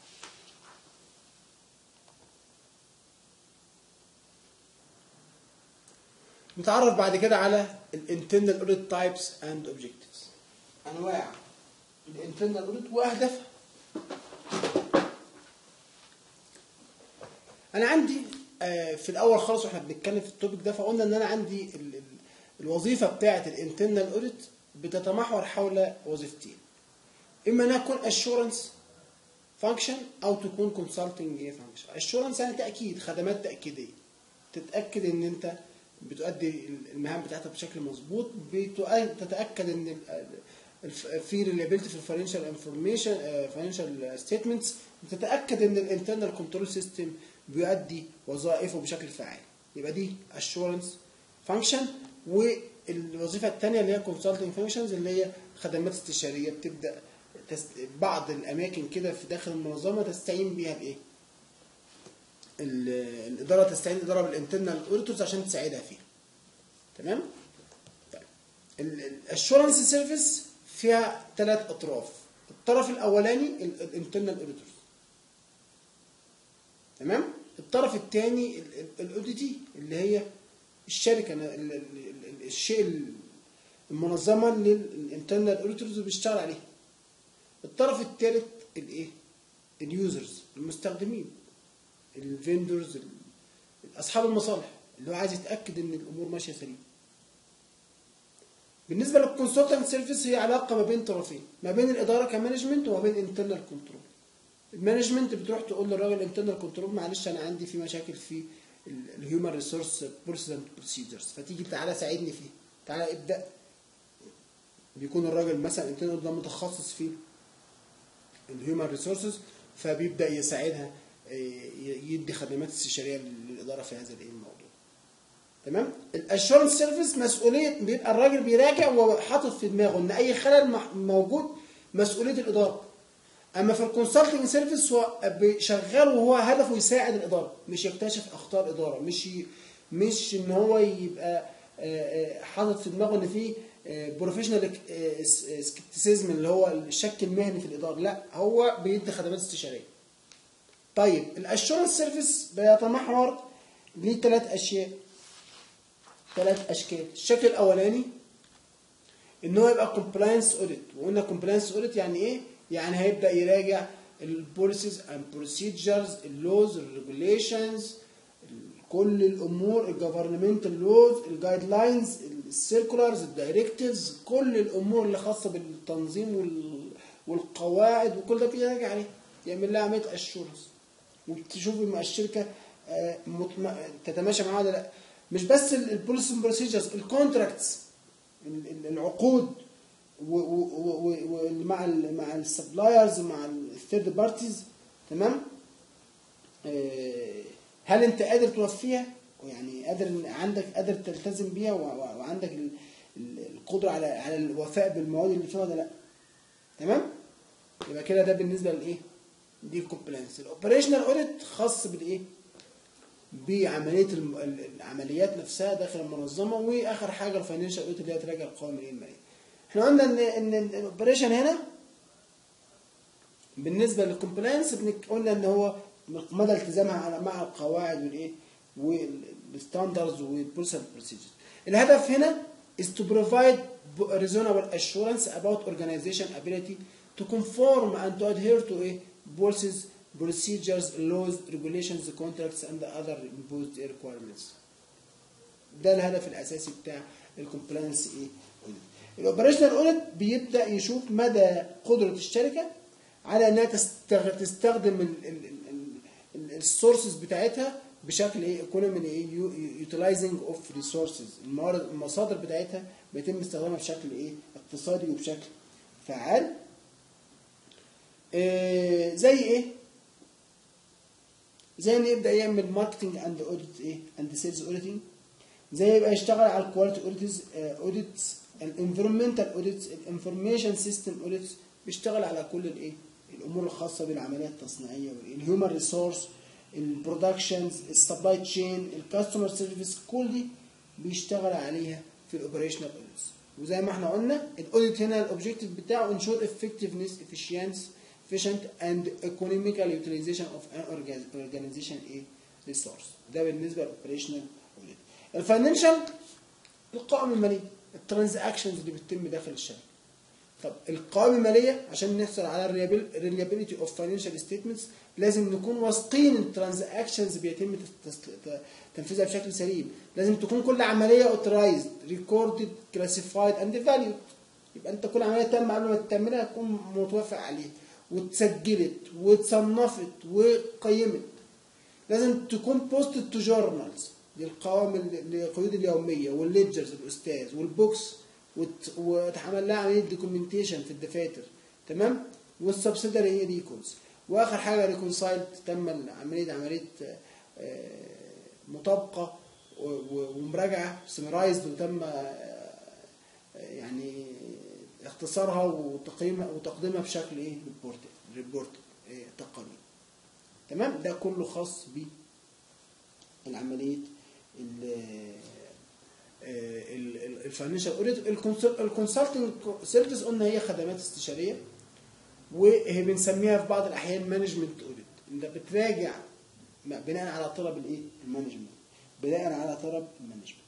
A: نتعرف بعد كده على الانترنال اوديت تايبس اند اوبجكتيفز انواع الانترنال اوديت واهدافها انا عندي آه، في الاول خالص واحنا بنتكلم في التوبيك ده فقلنا ان انا عندي ال- ال- الوظيفه بتاعه الانترنال اوديت بتتمحور حول وظيفتين اما انها تكون اشورنس فانكشن او تكون كونسلتنج فانكشن اشورنس يعني تاكيد خدمات تاكيديه تتاكد ان انت بتؤدي المهام بتاعتك بشكل مظبوط بتؤ- تتاكد ان ال- الف- في ريلابيلتي في الفاينانشال انفورميشن فاينانشال ستيتمنتس وتتاكد ان الانترنال كنترول سيستم بيؤدي وظائفه بشكل فعال يبقى دي اشورنس فانكشن والوظيفه الثانيه اللي هي كونسلتنج فانكشنز اللي هي خدمات استشاريه بتبدا تست... بعض الاماكن كده في داخل المنظمه تستعين بيها بايه؟ ال- الاداره تستعين الاداره بالانترنال اوديتورز عشان تساعدها فيها. تمام؟ طيب الاشورنس سيرفيس فيها ثلاث اطراف. الطرف الاولاني الانترنال اوديتورز. تمام؟ الطرف الثاني الاوديتي اللي هي الشركه ال- ال- ال- الشيء ال- المنظمه اللي الانترنال اوديتورز بيشتغل عليها. الطرف الثالث الايه؟ اليوزرز المستخدمين الفيندورز اصحاب المصالح اللي هو عايز يتاكد ان الامور ماشيه سليم بالنسبه للكونسلتنت سيرفيس هي علاقه ما بين طرفين ما بين الاداره كمانجمنت وما بين انترنال كنترول المانجمنت بتروح تقول للراجل انترنال كنترول معلش انا عندي في مشاكل في الهيومن ريسورس بوليسيز اند بروسيجرز فتيجي تعالى ساعدني فيه تعالى ابدا بيكون الراجل مثلا انترنال ده متخصص في الهيومن ريسورسز فبيبدا يساعدها ي- يدي خدمات استشاريه للاداره في هذا الايه الموضوع تمام الاشورنس سيرفيس مسؤوليه بيبقى الراجل بيراجع وحاطط في دماغه ان اي خلل مح- موجود مسؤوليه الاداره اما في الكونسلتنج سيرفيس هو بي- شغال وهو هدفه يساعد الاداره مش يكتشف اخطاء الاداره مش ي... مش ان هو يبقى آه، آه، حاطط في دماغه ان في بروفيشنال سكتسيزم اللي هو الشك المهني في الاداره لا هو بيدي خدمات استشاريه طيب الاشورنس سيرفيس بيتمحور لثلاث اشياء ثلاث اشكال الشكل الاولاني ان هو يبقى كومبلاينس اوديت وقلنا كومبلاينس اوديت يعني ايه يعني هيبدا يراجع البوليسيز اند بروسيجرز اللوز الريجوليشنز كل الامور الجفرمنتال لوز الجايد لاينز السيركولارز الدايركتيفز كل الامور اللي خاصه بالتنظيم وال- والقواعد وكل ده بيراجع عليه يعمل لها عمليه اشورنس وتشوف مع الشركه آه، مطم- تتماشى معاها ولا لا مش بس البوليسي بروسيجرز الكونتراكتس العقود و- و- و- و- مع ال مع السبلايرز مع الثيرد بارتيز تمام آه، هل انت قادر توفيها يعني قادر عندك قادر تلتزم بيها و- و- وعندك ال- ال- القدره على على الوفاء بالمواد اللي فيها ولا لا تمام يبقى كده ده بالنسبه لايه دي الكومبلانس الاوبريشنال اوديت خاص بالايه بعمليه الم- ال- العمليات نفسها داخل المنظمه واخر حاجه الفاينانشال اوديت اللي هي تراجع القوائم الماليه احنا قلنا ان ان الاوبريشن هنا بالنسبه للكومبلاينس قلنا ان هو مدى التزامها على مع القواعد والايه والستاندرز والبروسيس بروسيجرز الهدف هنا is to provide reasonable assurance about organization ability to conform and to adhere to a policies procedures laws regulations contracts and other imposed requirements ده الهدف الاساسي بتاع الكومبلاينس ايه الاوبريشنال اوديت بيبدا يشوف مدى قدره الشركه على انها تستغ- تستخدم السورسز بتاعتها بشكل ايه ايكونومي ايه يوتيلايزنج اوف ريسورسز الموارد المصادر بتاعتها بيتم استخدامها بشكل ايه اقتصادي وبشكل فعال إيه زي ايه زي ان يبدا يعمل ماركتنج اند اوديت ايه اند سيلز اوديتنج زي يبقى يشتغل على الكواليتي اوديتس اوديتس الانفيرمنتال اوديتس الانفورميشن سيستم اوديتس بيشتغل على كل الايه الامور الخاصه بالعمليات التصنيعيه الهيومن ريسورس البرودكشنز السبلاي تشين الكاستمر سيرفيس كل دي بيشتغل عليها في الاوبريشنال اوديتس وزي ما احنا قلنا الاوديت هنا الاوبجيكتيف بتاعه انشور effectiveness efficiency efficient and economical utilization of an orga- organization a resource ده بالنسبه للاوبريشنال اوديت الفاينانشال القوائم الماليه الترانزاكشنز اللي بتتم داخل الشركه طب القوائم الماليه عشان نحصل على الريليابيلتي اوف فاينانشال ستيتمنتس لازم نكون واثقين الترانزاكشنز بيتم تس- ت- تنفيذها بشكل سليم لازم تكون كل عمليه اوترايزد ريكوردد كلاسيفايد اند فاليود يبقى انت كل عمليه تم قبل ما تعملها تكون متوافق عليها واتسجلت واتصنفت وقيمت لازم تكون بوستد تو جورنالز للقوائم ال- القيود اليوميه والليدجرز الاستاذ والبوكس وت- وتعمل لها عمليه دوكيومنتيشن في الدفاتر تمام والسبسيدري هي ريكونز واخر حاجه ريكونسايل تم عمليه عمليه آه، مطابقه و- و- ومراجعه سمرايزد وتم آه، يعني اختصارها وتقييمها وتقديمها بشكل ايه ريبورت ريبورت إيه تقني تمام ده كله خاص بالعمليه الفاينانشال اوديت الكونسلتنج سيرفيس قلنا هي خدمات استشاريه وهي بنسميها في بعض الاحيان مانجمنت اوديت انت بتراجع بناء على طلب الايه المانجمنت بناء على طلب المانجمنت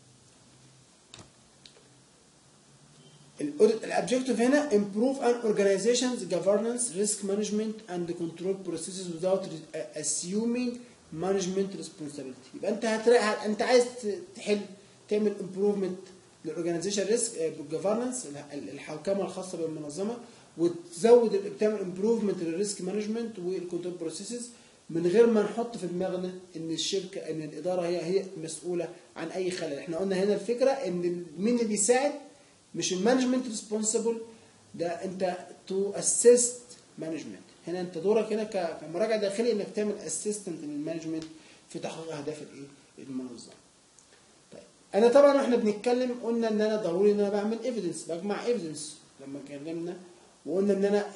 A: الاوبجيكتيف هنا improve an organization's governance risk management and control processes without assuming management responsibility يبقى انت هتراجع انت عايز تحل تعمل improvement للاورجنايزيشن ريسك governance الحوكمه الخاصه بالمنظمه وتزود تعمل improvement للريسك مانجمنت والكنترول بروسيسز من غير ما نحط في دماغنا ان الشركه ان الاداره هي هي مسؤوله عن اي خلل احنا قلنا هنا الفكره ان مين اللي بيساعد مش المانجمنت ريسبونسبل ده انت تو اسيست مانجمنت هنا انت دورك هنا ك- كمراجع داخلي انك تعمل اسيستنت للمانجمنت في تحقيق اهداف الايه المنظمه طيب انا طبعا واحنا بنتكلم قلنا ان انا ضروري ان انا بعمل ايفيدنس بجمع ايفيدنس لما اتكلمنا وقلنا ان انا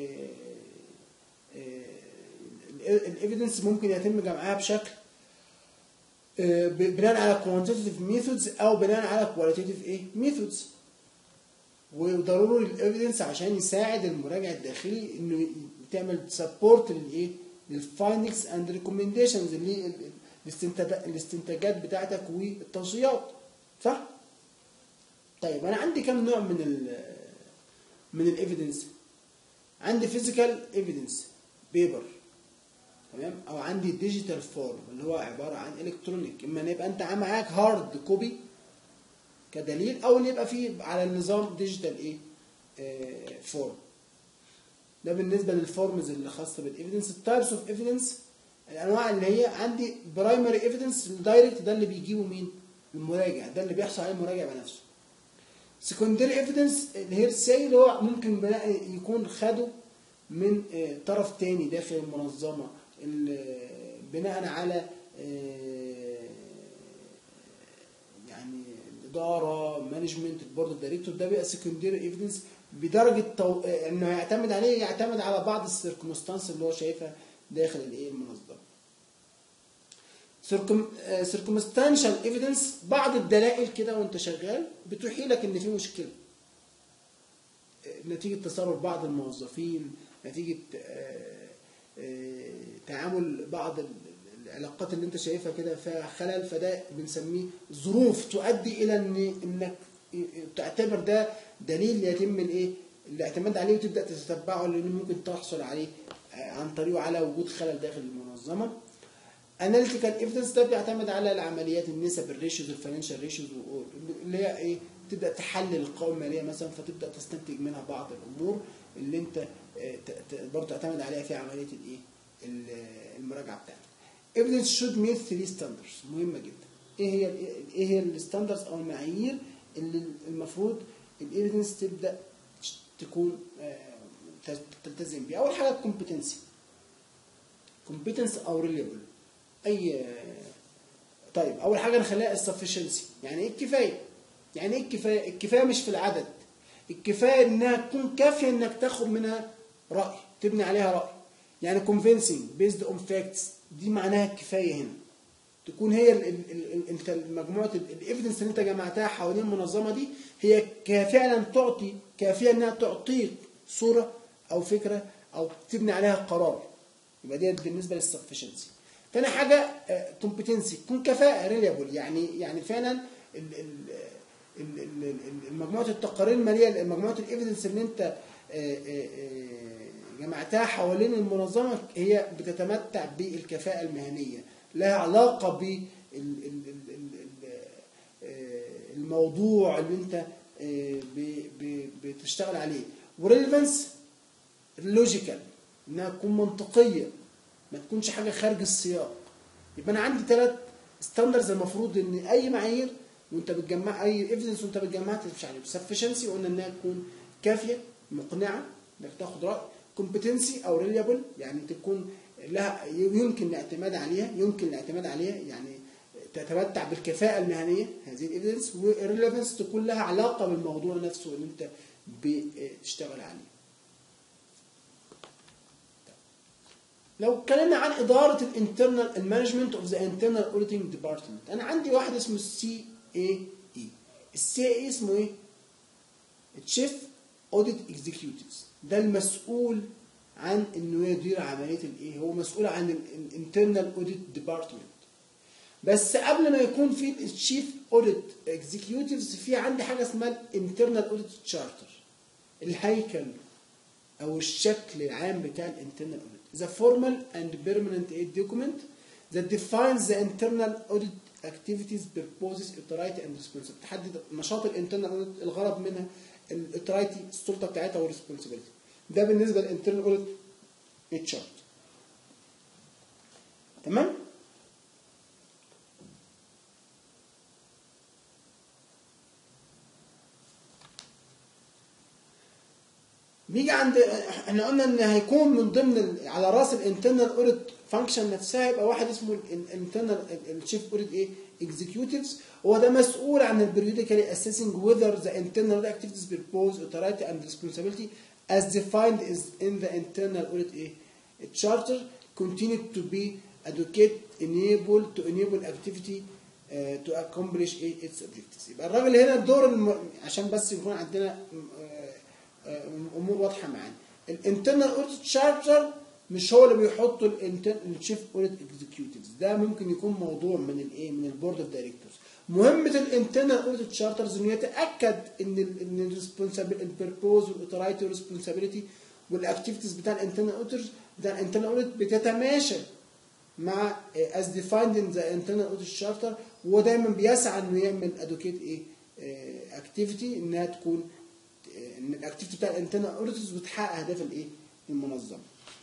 A: الايفيدنس ممكن يتم جمعها بشكل آه، ب- بناء على كوانتيتيف ميثودز او بناء على كواليتيف ايه ميثودز وضروري الايفيدنس عشان يساعد المراجع الداخلي انه تعمل سبورت للايه للفايندنجز اند ريكومنديشنز اللي ال- الاستنتاج- الاستنتاجات بتاعتك والتوصيات صح طيب انا عندي كم نوع من ال من الايفيدنس عندي فيزيكال ايفيدنس بيبر تمام او عندي ديجيتال فورم اللي هو عباره عن الكترونيك اما ان يبقى انت معاك هارد كوبي كدليل او ان يبقى فيه على النظام ديجيتال ايه آه فورم ده بالنسبه للفورمز اللي خاصه بالايفيدنس التايبس اوف ايفيدنس الانواع اللي هي عندي برايمري ايفيدنس الدايركت ده اللي بيجيبه مين المراجع ده اللي بيحصل عليه المراجع بنفسه سكندري ايفيدنس الهيرساي اللي هو ممكن بناء يكون خده من آه، طرف تاني داخل المنظمه ال- بناء على آه، يعني الاداره مانجمنت البورد الدايركتور ده بيبقى سكندري ايفيدنس بدرجه تو... آه، انه يعتمد عليه يعتمد على بعض السيركمستانس اللي هو شايفها داخل الايه المنظمه سيركمستانشال ايفيدنس بعض الدلائل كده وانت شغال بتوحي لك ان في مشكله نتيجه تصرف بعض الموظفين نتيجه آه، آه، تعامل بعض ال- العلاقات اللي انت شايفها كده فيها خلل فده بنسميه ظروف تؤدي الى ان انك تعتبر ده دليل يتم الايه الاعتماد عليه وتبدا تتبعه لان ممكن تحصل عليه آه، عن طريقه على وجود خلل داخل المنظمه اناليتيكال ايفيدنس ده بيعتمد على العمليات النسب الريشيوز الفاينانشال ريشيوز اللي هي ايه تبدا تحلل القوائم الماليه مثلا فتبدا تستنتج منها بعض الامور اللي انت آه، ت- ت- برضه تعتمد عليها في عمليه الايه ال- المراجعه بتاعتك evidence should meet three standards مهمه جدا ايه هي ال- ايه هي الستاندرز او المعايير اللي المفروض الايفيدنس تبدا تكون آه، تل- تلتزم بيها اول حاجه الكومبتنسي كومبتنس او ريليبل اي طيب اول حاجه نخليها السفشنسي يعني ايه الكفايه يعني ايه الكفايه الكفايه مش في العدد الكفايه انها تكون كافيه انك تاخد منها راي تبني عليها راي يعني convincing based on facts دي معناها الكفايه هنا تكون هي ال- ال- ال- ال- انت مجموعه الايفيدنس اللي انت جمعتها حوالين المنظمه دي هي ك- فعلا تعطي كافيه انها تعطيك صوره او فكره او تبني عليها قرار يبقى دي بالنسبه للسفشنسي تاني حاجه كومبتنسي تكون كفاءه ريليبل يعني يعني فعلا ال- ال- ال- ال- ال- مجموعه التقارير الماليه مجموعه الايفيدنس اللي انت آه، آه، آه، جمعتها حوالين المنظمه هي بتتمتع بالكفاءه المهنيه لها علاقه بال ال- ال- ال- ال- آه، الموضوع اللي انت آه، ب- ب- بتشتغل عليه وريليفنس لوجيكال انها تكون منطقيه ما تكونش حاجه خارج السياق يبقى انا عندي ثلاث ستاندرز المفروض ان اي معايير وانت بتجمع اي ايفيدنس وانت بتجمعها تمشي عليه سفشنسي قلنا انها تكون كافيه مقنعه انك تاخد راي كومبتنسي او ريليبل يعني تكون لها يمكن الاعتماد عليها يمكن الاعتماد عليها يعني تتمتع بالكفاءة المهنية هذه الايفيدنس والريليفنس تكون لها علاقة بالموضوع نفسه اللي انت بتشتغل عليه. لو اتكلمنا عن إدارة الانترنال المانجمنت اوف ذا انترنال اوديتنج ديبارتمنت أنا عندي واحد اسمه السي اي اي السي اي اسمه ايه؟ تشيف اوديت اكزيكيوتيفز ده المسؤول عن انه يدير عمليه الايه هو مسؤول عن الانترنال اوديت ديبارتمنت بس قبل ما يكون في الشيف اوديت اكزيكيوتيفز في عندي حاجه اسمها الانترنال اوديت تشارتر الهيكل او الشكل العام بتاع الانترنال اوديت the formal and permanent aid document that defines the internal audit activities purposes authority and responsibility تحدد نشاط الانترنال اوديت الغرض منها الاوثرايتي السلطه بتاعتها والريسبونسبيلتي ده بالنسبه للانترنال اوديت تشارت تمام نيجي عند احنا قلنا ان هيكون من ضمن ال... على راس الانترنال اوديت فانكشن نفسها يبقى واحد اسمه الانترنال الشيف اوديت ايه اكزيكيوتيفز هو ده مسؤول عن البريوديكالي اسيسنج whether the internal activities purpose authority and responsibility as defined is in the internal audit ايه charter continue to be adequate enable to enable activity تو accomplish ايه its objectives يبقى الراجل هنا الدور الم... عشان بس يكون عندنا آه، آه، امور واضحه معانا الانترنال اوديت شارتر مش هو اللي بيحط الشيف اوديت اكزيكيوتيفز ده ممكن يكون موضوع من الايه من البورد اوف دايركتورز مهمه الانترنال اوديت شارترز انه يتاكد ان ال ان الريسبونسابيلتي البيربوز والاوثرايتي والريسبونسابيلتي والاكتيفيتيز بتاع الانترنال اوديتورز بتاع الانترنال اوديت بتتماشى مع as defined in the internal audit charter وهو دايما بيسعى انه يعمل ادوكيت ايه اكتيفيتي انها تكون آه، ان الاكتيفيتي بتاع الانترنال اوديتورز بتحقق اهداف الايه المنظمه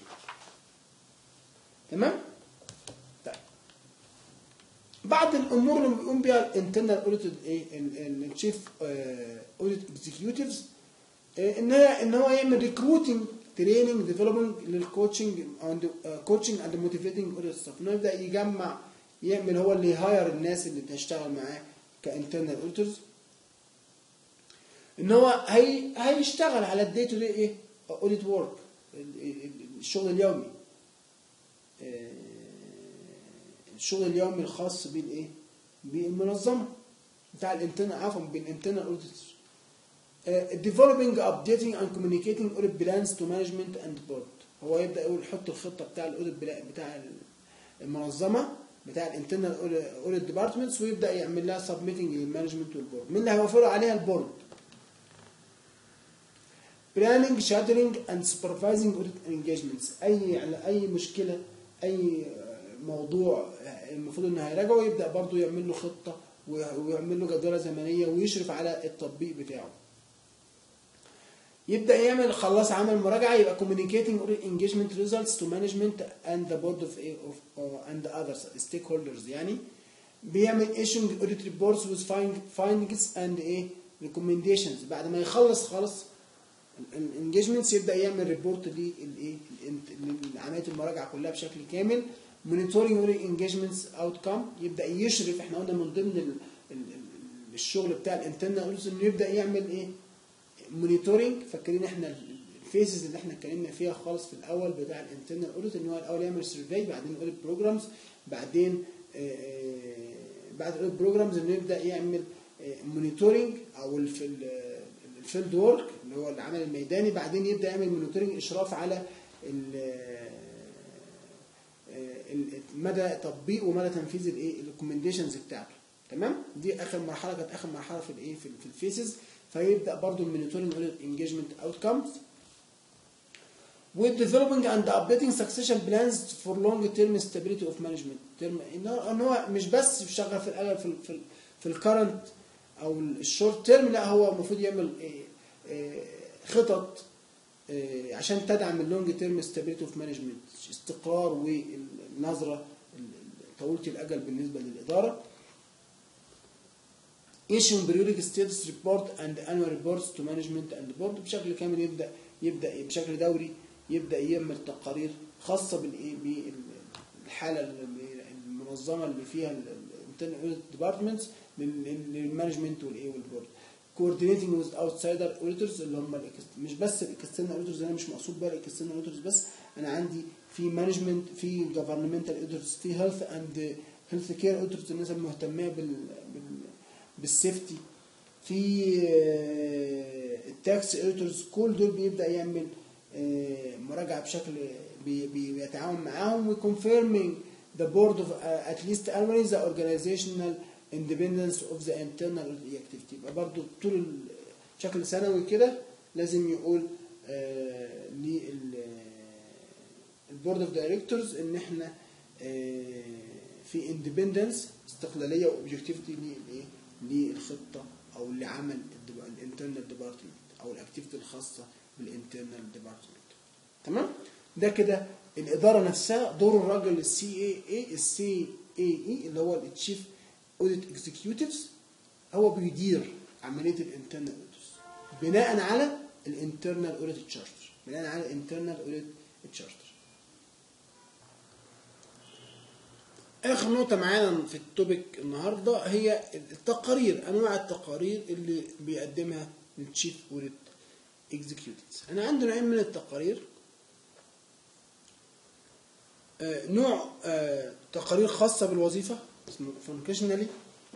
A: تمام طيب بعض الامور اللي بيقوم بيها الانترنال اوديت ايه الشيف اوديت اكزيكيوتيفز ان هي ان هو يعمل ريكروتنج تريننج ديفلوبمنت للكوتشنج اند كوتشنج اند موتيفيتنج اوديت ستاف انه يبدا يجمع يعمل هو اللي يهاير الناس اللي هتشتغل معاه كانترنال اوديتورز ان هو هي هيشتغل على الدي تو دي ايه اوديت ورك الشغل اليومي آه، الشغل اليومي الخاص بالايه بالمنظمه بتاع الانترنال عفوا بالانترنال اوديتورز developing updating and communicating audit plans to management and board هو يبدا يقول حط الخطه بتاع الاوديت بتاع المنظمه بتاع الانترنال اوديت ديبارتمنتس ويبدا يعمل لها سبميتنج للمانجمنت والبورد مين اللي هيوفروا عليها البورد planning shadowing and supervising audit engagements اي على اي مشكله اي موضوع المفروض انه هيراجعه يبدا برضه يعمل له خطه ويعمل له جدوله زمنيه ويشرف على التطبيق بتاعه يبدا يعمل خلاص عمل مراجعه يبقى communicating audit engagement results to management and the board of, of uh, and the others stakeholders يعني بيعمل issuing audit reports with find- findings and ايه recommendations بعد ما يخلص خالص الانجيجمنتس يبدا يعمل ريبورت للايه لعمليه المراجعه كلها بشكل كامل مونيتورنج انجيجمنتس اوت كام يبدا يشرف احنا قلنا من ضمن ال- ال- ال- الشغل بتاع الانترنال انه يبدا يعمل ايه مونيتورنج فاكرين احنا الفيزز اللي احنا اتكلمنا فيها خالص في الاول بتاع الانترنال اوديت ان هو الاول يعمل سيرفي بعدين اوديت بروجرامز بعدين آه، آه، بعد الاوديت بروجرامز انه يبدا يعمل مونيتورنج او الف- ال- الفيلد وورك اللي هو العمل الميداني بعدين يبدا يعمل مونيتورنج اشراف على ال- ال- مدى تطبيق ومدى تنفيذ الايه الريكومنديشنز بتاعته تمام دي اخر مرحله كانت اخر مرحله في الايه في, في الفيسز فيبدا برضو المونيتورنج انجيجمنت اوتكمز with developing and updating succession plans for long term stability of management term ان هو إن هو مش بس شغال في الاول في ال في, ال في الكرنت او الشورت تيرم لا هو المفروض يعمل إيه إيه خطط إيه عشان تدعم اللونج تيرم ستابيليتي اوف مانجمنت استقرار والنظره طويله الاجل بالنسبه للاداره issuing periodic status report and annual reports to management and board بشكل كامل يبدا يبدا بشكل دوري يبدا يعمل تقارير خاصه بالايه بالحاله اللي- المنظمه اللي فيها الانترنال ديبارتمنتس للمانجمنت والايه والبورد coordinating with outsider auditors اللي هم الإكس- مش بس الاكسترنال auditors انا مش مقصود بقى الاكسترنال auditors بس انا عندي في مانجمنت في governmental auditors في health and health care auditors الناس المهتمه بال, بال بالسيفتي في التاكس اوديتورز كل دول بيبدا يعمل آه، مراجعه بشكل بي- بي- بيتعاون معاهم وكونفيرمينج ذا بورد اوف ات ليست annually the organizational independence of the internal activity يبقى برضو طول ال- بشكل سنوي كده لازم يقول للبورد اوف دايركتورز ان احنا آه، في اندبندنس استقلاليه واوبجكتيفيتي للايه للخطه او لعمل الانترنال ديبارتمنت او الاكتيفيتي الخاصه بالانترنال ديبارتمنت تمام ده كده الاداره نفسها دور الراجل السي اي اي السي اي اي اللي هو التشيف اوديت اكزيكيوتيفز هو بيدير عمليه الانترنال اوديت بناء على الانترنال اوديت تشارتر بناء على الانترنال اوديت تشارتر اخر نقطه معانا في التوبيك النهارده هي التقارير انواع التقارير اللي بيقدمها التشيف اوديت اكزيكيوتيفز انا عندي نوعين من التقارير آه، نوع آه، تقارير خاصه بالوظيفه اسمه فانكشنالي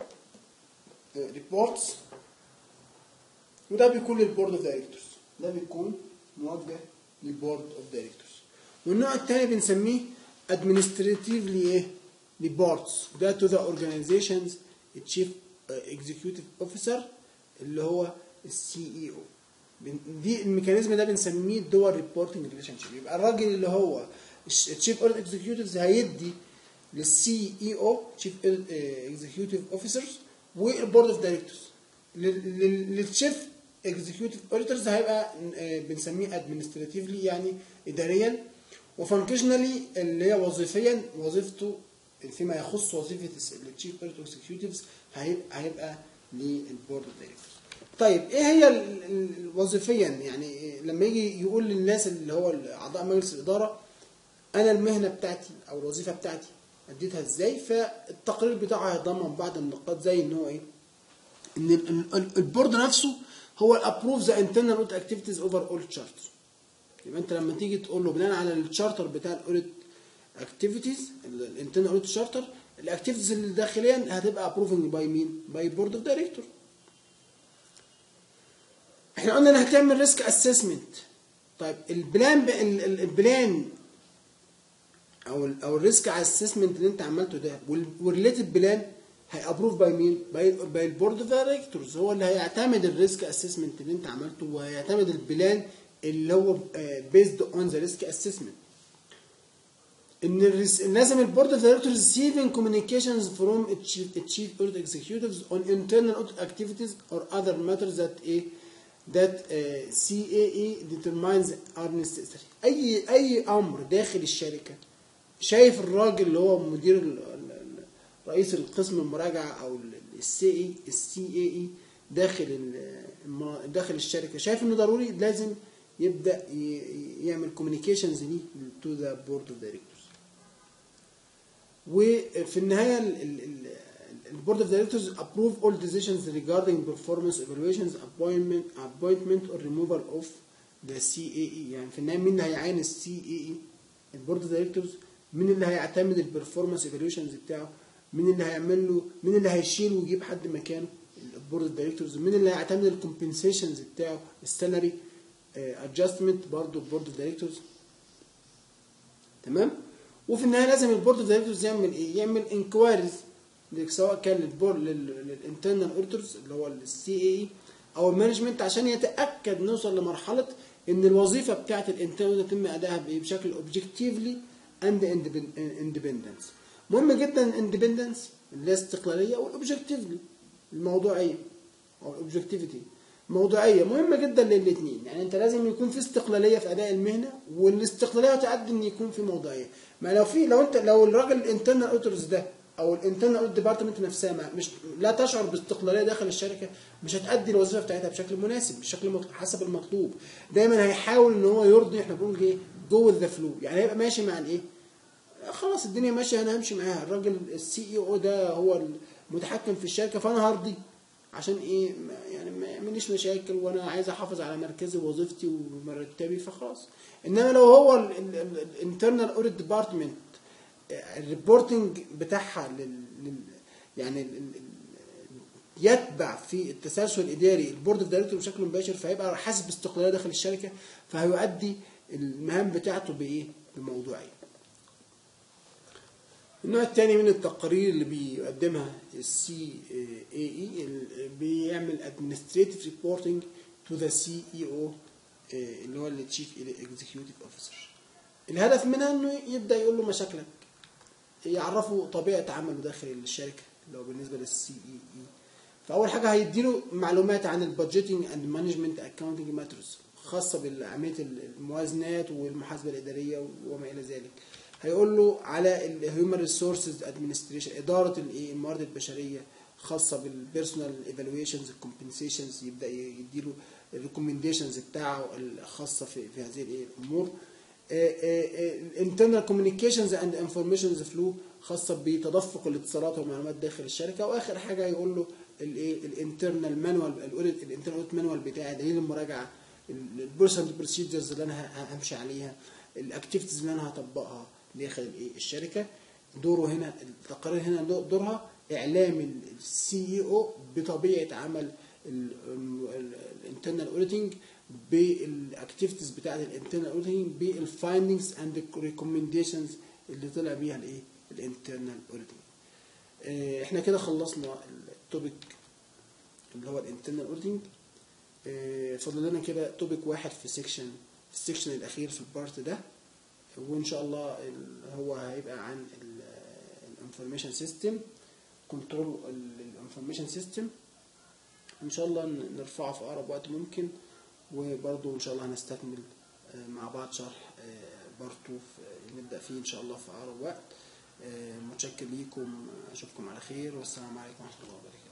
A: ريبورتس وده بيكون للبورد اوف دايركتورز ده بيكون موجه للبورد اوف دايركتورز والنوع الثاني بنسميه administratively ايه reports ده to the organizations chief executive officer اللي هو السي اي او دي الميكانيزم ده بنسميه الدول ريبورتنج ريليشن شيب يبقى الراجل اللي هو الشيف اكزيكيوتيفز هيدي للسي اي او تشيف اكزيكيوتيف اوفيسرز والبورد اوف دايركتورز للشيف اكزيكيوتيف اوديتورز هيبقى آه، بنسميه ادمنستراتيفلي يعني اداريا وفانكشنالي اللي هي وظيفيا وظيفته فيما يخص وظيفه التشيف اكزيكيوتيفز هيبقى للبورد اوف دايركتورز طيب ايه هي ال- ال- وظيفيا يعني لما يجي يقول للناس اللي هو اعضاء مجلس الاداره انا المهنه بتاعتي او الوظيفه بتاعتي اديتها ازاي فالتقرير بتاعه هيتضمن بعض النقاط زي ان هو ايه ان ال- ال- ال- البورد نفسه هو الابروف ذا انترنال اوديت اكتيفيتيز اوفر اول تشارتر يبقى انت لما تيجي تقول له بناء على الشارتر بتاع الاوديت اكتيفيتيز الانترنال اوديت شارتر الاكتيفيتيز اللي داخليا هتبقى ابروفنج باي مين؟ باي بورد اوف دايركتور احنا قلنا انك هتعمل ريسك اسسمنت طيب البلان ب... ال- ال- البلان او ال او الريسك اسسمنت اللي انت عملته ده والريليتد بلان هيابروف باي مين؟ باي باي البورد اوف دايركتورز هو اللي هيعتمد الريسك اسسمنت اللي انت عملته وهيعتمد البلان اللي هو بيزد اون ذا ريسك اسسمنت ان الرس- لازم البورد اوف دايركتورز receiving communications from its chief, its chief audit executives on internal audit activities or other matters that a that uh, CAE determines are necessary اي اي امر داخل الشركه شايف الراجل اللي هو مدير ال- ال- ال- رئيس القسم المراجعه او السي اي السي اي اي داخل ال- الم- داخل الشركه شايف انه ضروري لازم يبدا ي- ي- يعمل كوميونيكيشنز دي تو ذا بورد اوف دايركتورز وفي النهايه البورد اوف دايركتورز ابروف اول decisions regarding performance evaluations appointment appointment or removal of the CAE يعني في النهايه مين اللي هيعين السي اي اي البورد اوف دايركتورز مين اللي هيعتمد البرفورمانس ايفالويشنز بتاعه مين اللي هيعمل له مين اللي هيشيل ويجيب حد مكانه البورد اوف دايركتورز مين اللي هيعتمد الكومبنسيشنز بتاعه السالري ادجستمنت برضه البورد اوف دايركتورز تمام وفي النهايه لازم البورد اوف دايركتورز يعمل ايه؟ يعمل انكوايريز سواء كان للبورد للانترنال اوديتورز اللي هو السي اي او المانجمنت عشان يتاكد نوصل لمرحله ان الوظيفه بتاعه الانترنال يتم ادائها بإيه؟ بشكل اوبجكتيفلي اند اندبندنس مهم جدا الاندبندنس اللي هي استقلاليه والاوبجكتيفلي الموضوعيه او الاوبجكتيفيتي موضوعيه مهمه جدا للاثنين يعني انت لازم يكون في استقلاليه في اداء المهنه والاستقلاليه تؤدي ان يكون في موضوعيه ما لو في لو انت لو الراجل الانترنال اوتورز ده او الانترنال اوت ديبارتمنت نفسها ما مش لا تشعر باستقلاليه داخل الشركه مش هتأدي الوظيفه بتاعتها بشكل مناسب بشكل مط- حسب المطلوب دايما هيحاول ان هو يرضي احنا بنقول ايه جو ذا فلو يعني هيبقى ماشي مع الايه خلاص الدنيا ماشيه انا همشي معاها الراجل السي اي او ده هو المتحكم في الشركه فانا هرضيه عشان ايه ما- يعني ما يعمليش مشاكل وانا عايز احافظ على مركزي ووظيفتي ومرتبي فخلاص انما لو هو الانترنال اوديت ديبارتمنت الريبورتنج بتاعها لل لل- يعني ال- ال- ال- يتبع في التسلسل الاداري البورد اوف دايركتور بشكل مباشر فهيبقى حاسس باستقلاليه داخل الشركه فهيؤدي المهام بتاعته بايه؟ بموضوعيه. النوع الثاني من التقارير اللي بيقدمها السي اي اي بيعمل administrative reporting to the CEO آه، اللي هو التشيف اكزيكيوتيف اوفيسر الهدف منها انه يبدا يقول له مشاكلك يعرفوا طبيعه عمله داخل الشركه اللي هو بالنسبه للسي اي اي فاول حاجه هيديله معلومات عن البادجيتنج اند مانجمنت اكاونتنج ماترز خاصه بعمليه الموازنات والمحاسبه الاداريه وما الى ذلك هيقول له على الهيومن ريسورسز ادمنستريشن اداره الايه الموارد البشريه خاصه بالبيرسونال ايفالويشنز الكومبنسيشنز يبدا يديله الريكومنديشنز بتاعه الخاصه في في هذه الايه الامور الانترنال كوميونيكيشنز اند انفورميشنز فلو خاصه بتدفق الاتصالات والمعلومات داخل الشركه واخر حاجه هيقول له الايه الانترنال مانوال الانترنال مانوال بتاعي دليل المراجعه البيرسونال بروسيجرز اللي انا ه- همشي عليها الاكتيفيتيز اللي انا هطبقها داخل الايه الشركه دوره هنا التقارير هنا دو- دورها اعلام السي اي او بطبيعه عمل الانترنال اوديتنج بالاكتيفيتيز بتاعت الانترنال اوديتنج بالفايندنجز اند ريكومنديشنز اللي طلع بيها الايه الانترنال اوديتنج احنا كده خلصنا التوبيك اللي هو الانترنال اوديتنج فاضل لنا كده توبيك واحد في سيكشن في السيكشن الاخير في البارت ده وان شاء الله هو هيبقى عن الانفورميشن سيستم كنترول الانفورميشن سيستم ان شاء الله نرفعه في اقرب وقت ممكن وبرضه ان شاء الله هنستكمل مع بعض شرح بارتو نبدا فيه ان شاء الله في اقرب وقت متشكر ليكم اشوفكم على خير والسلام عليكم ورحمه الله وبركاته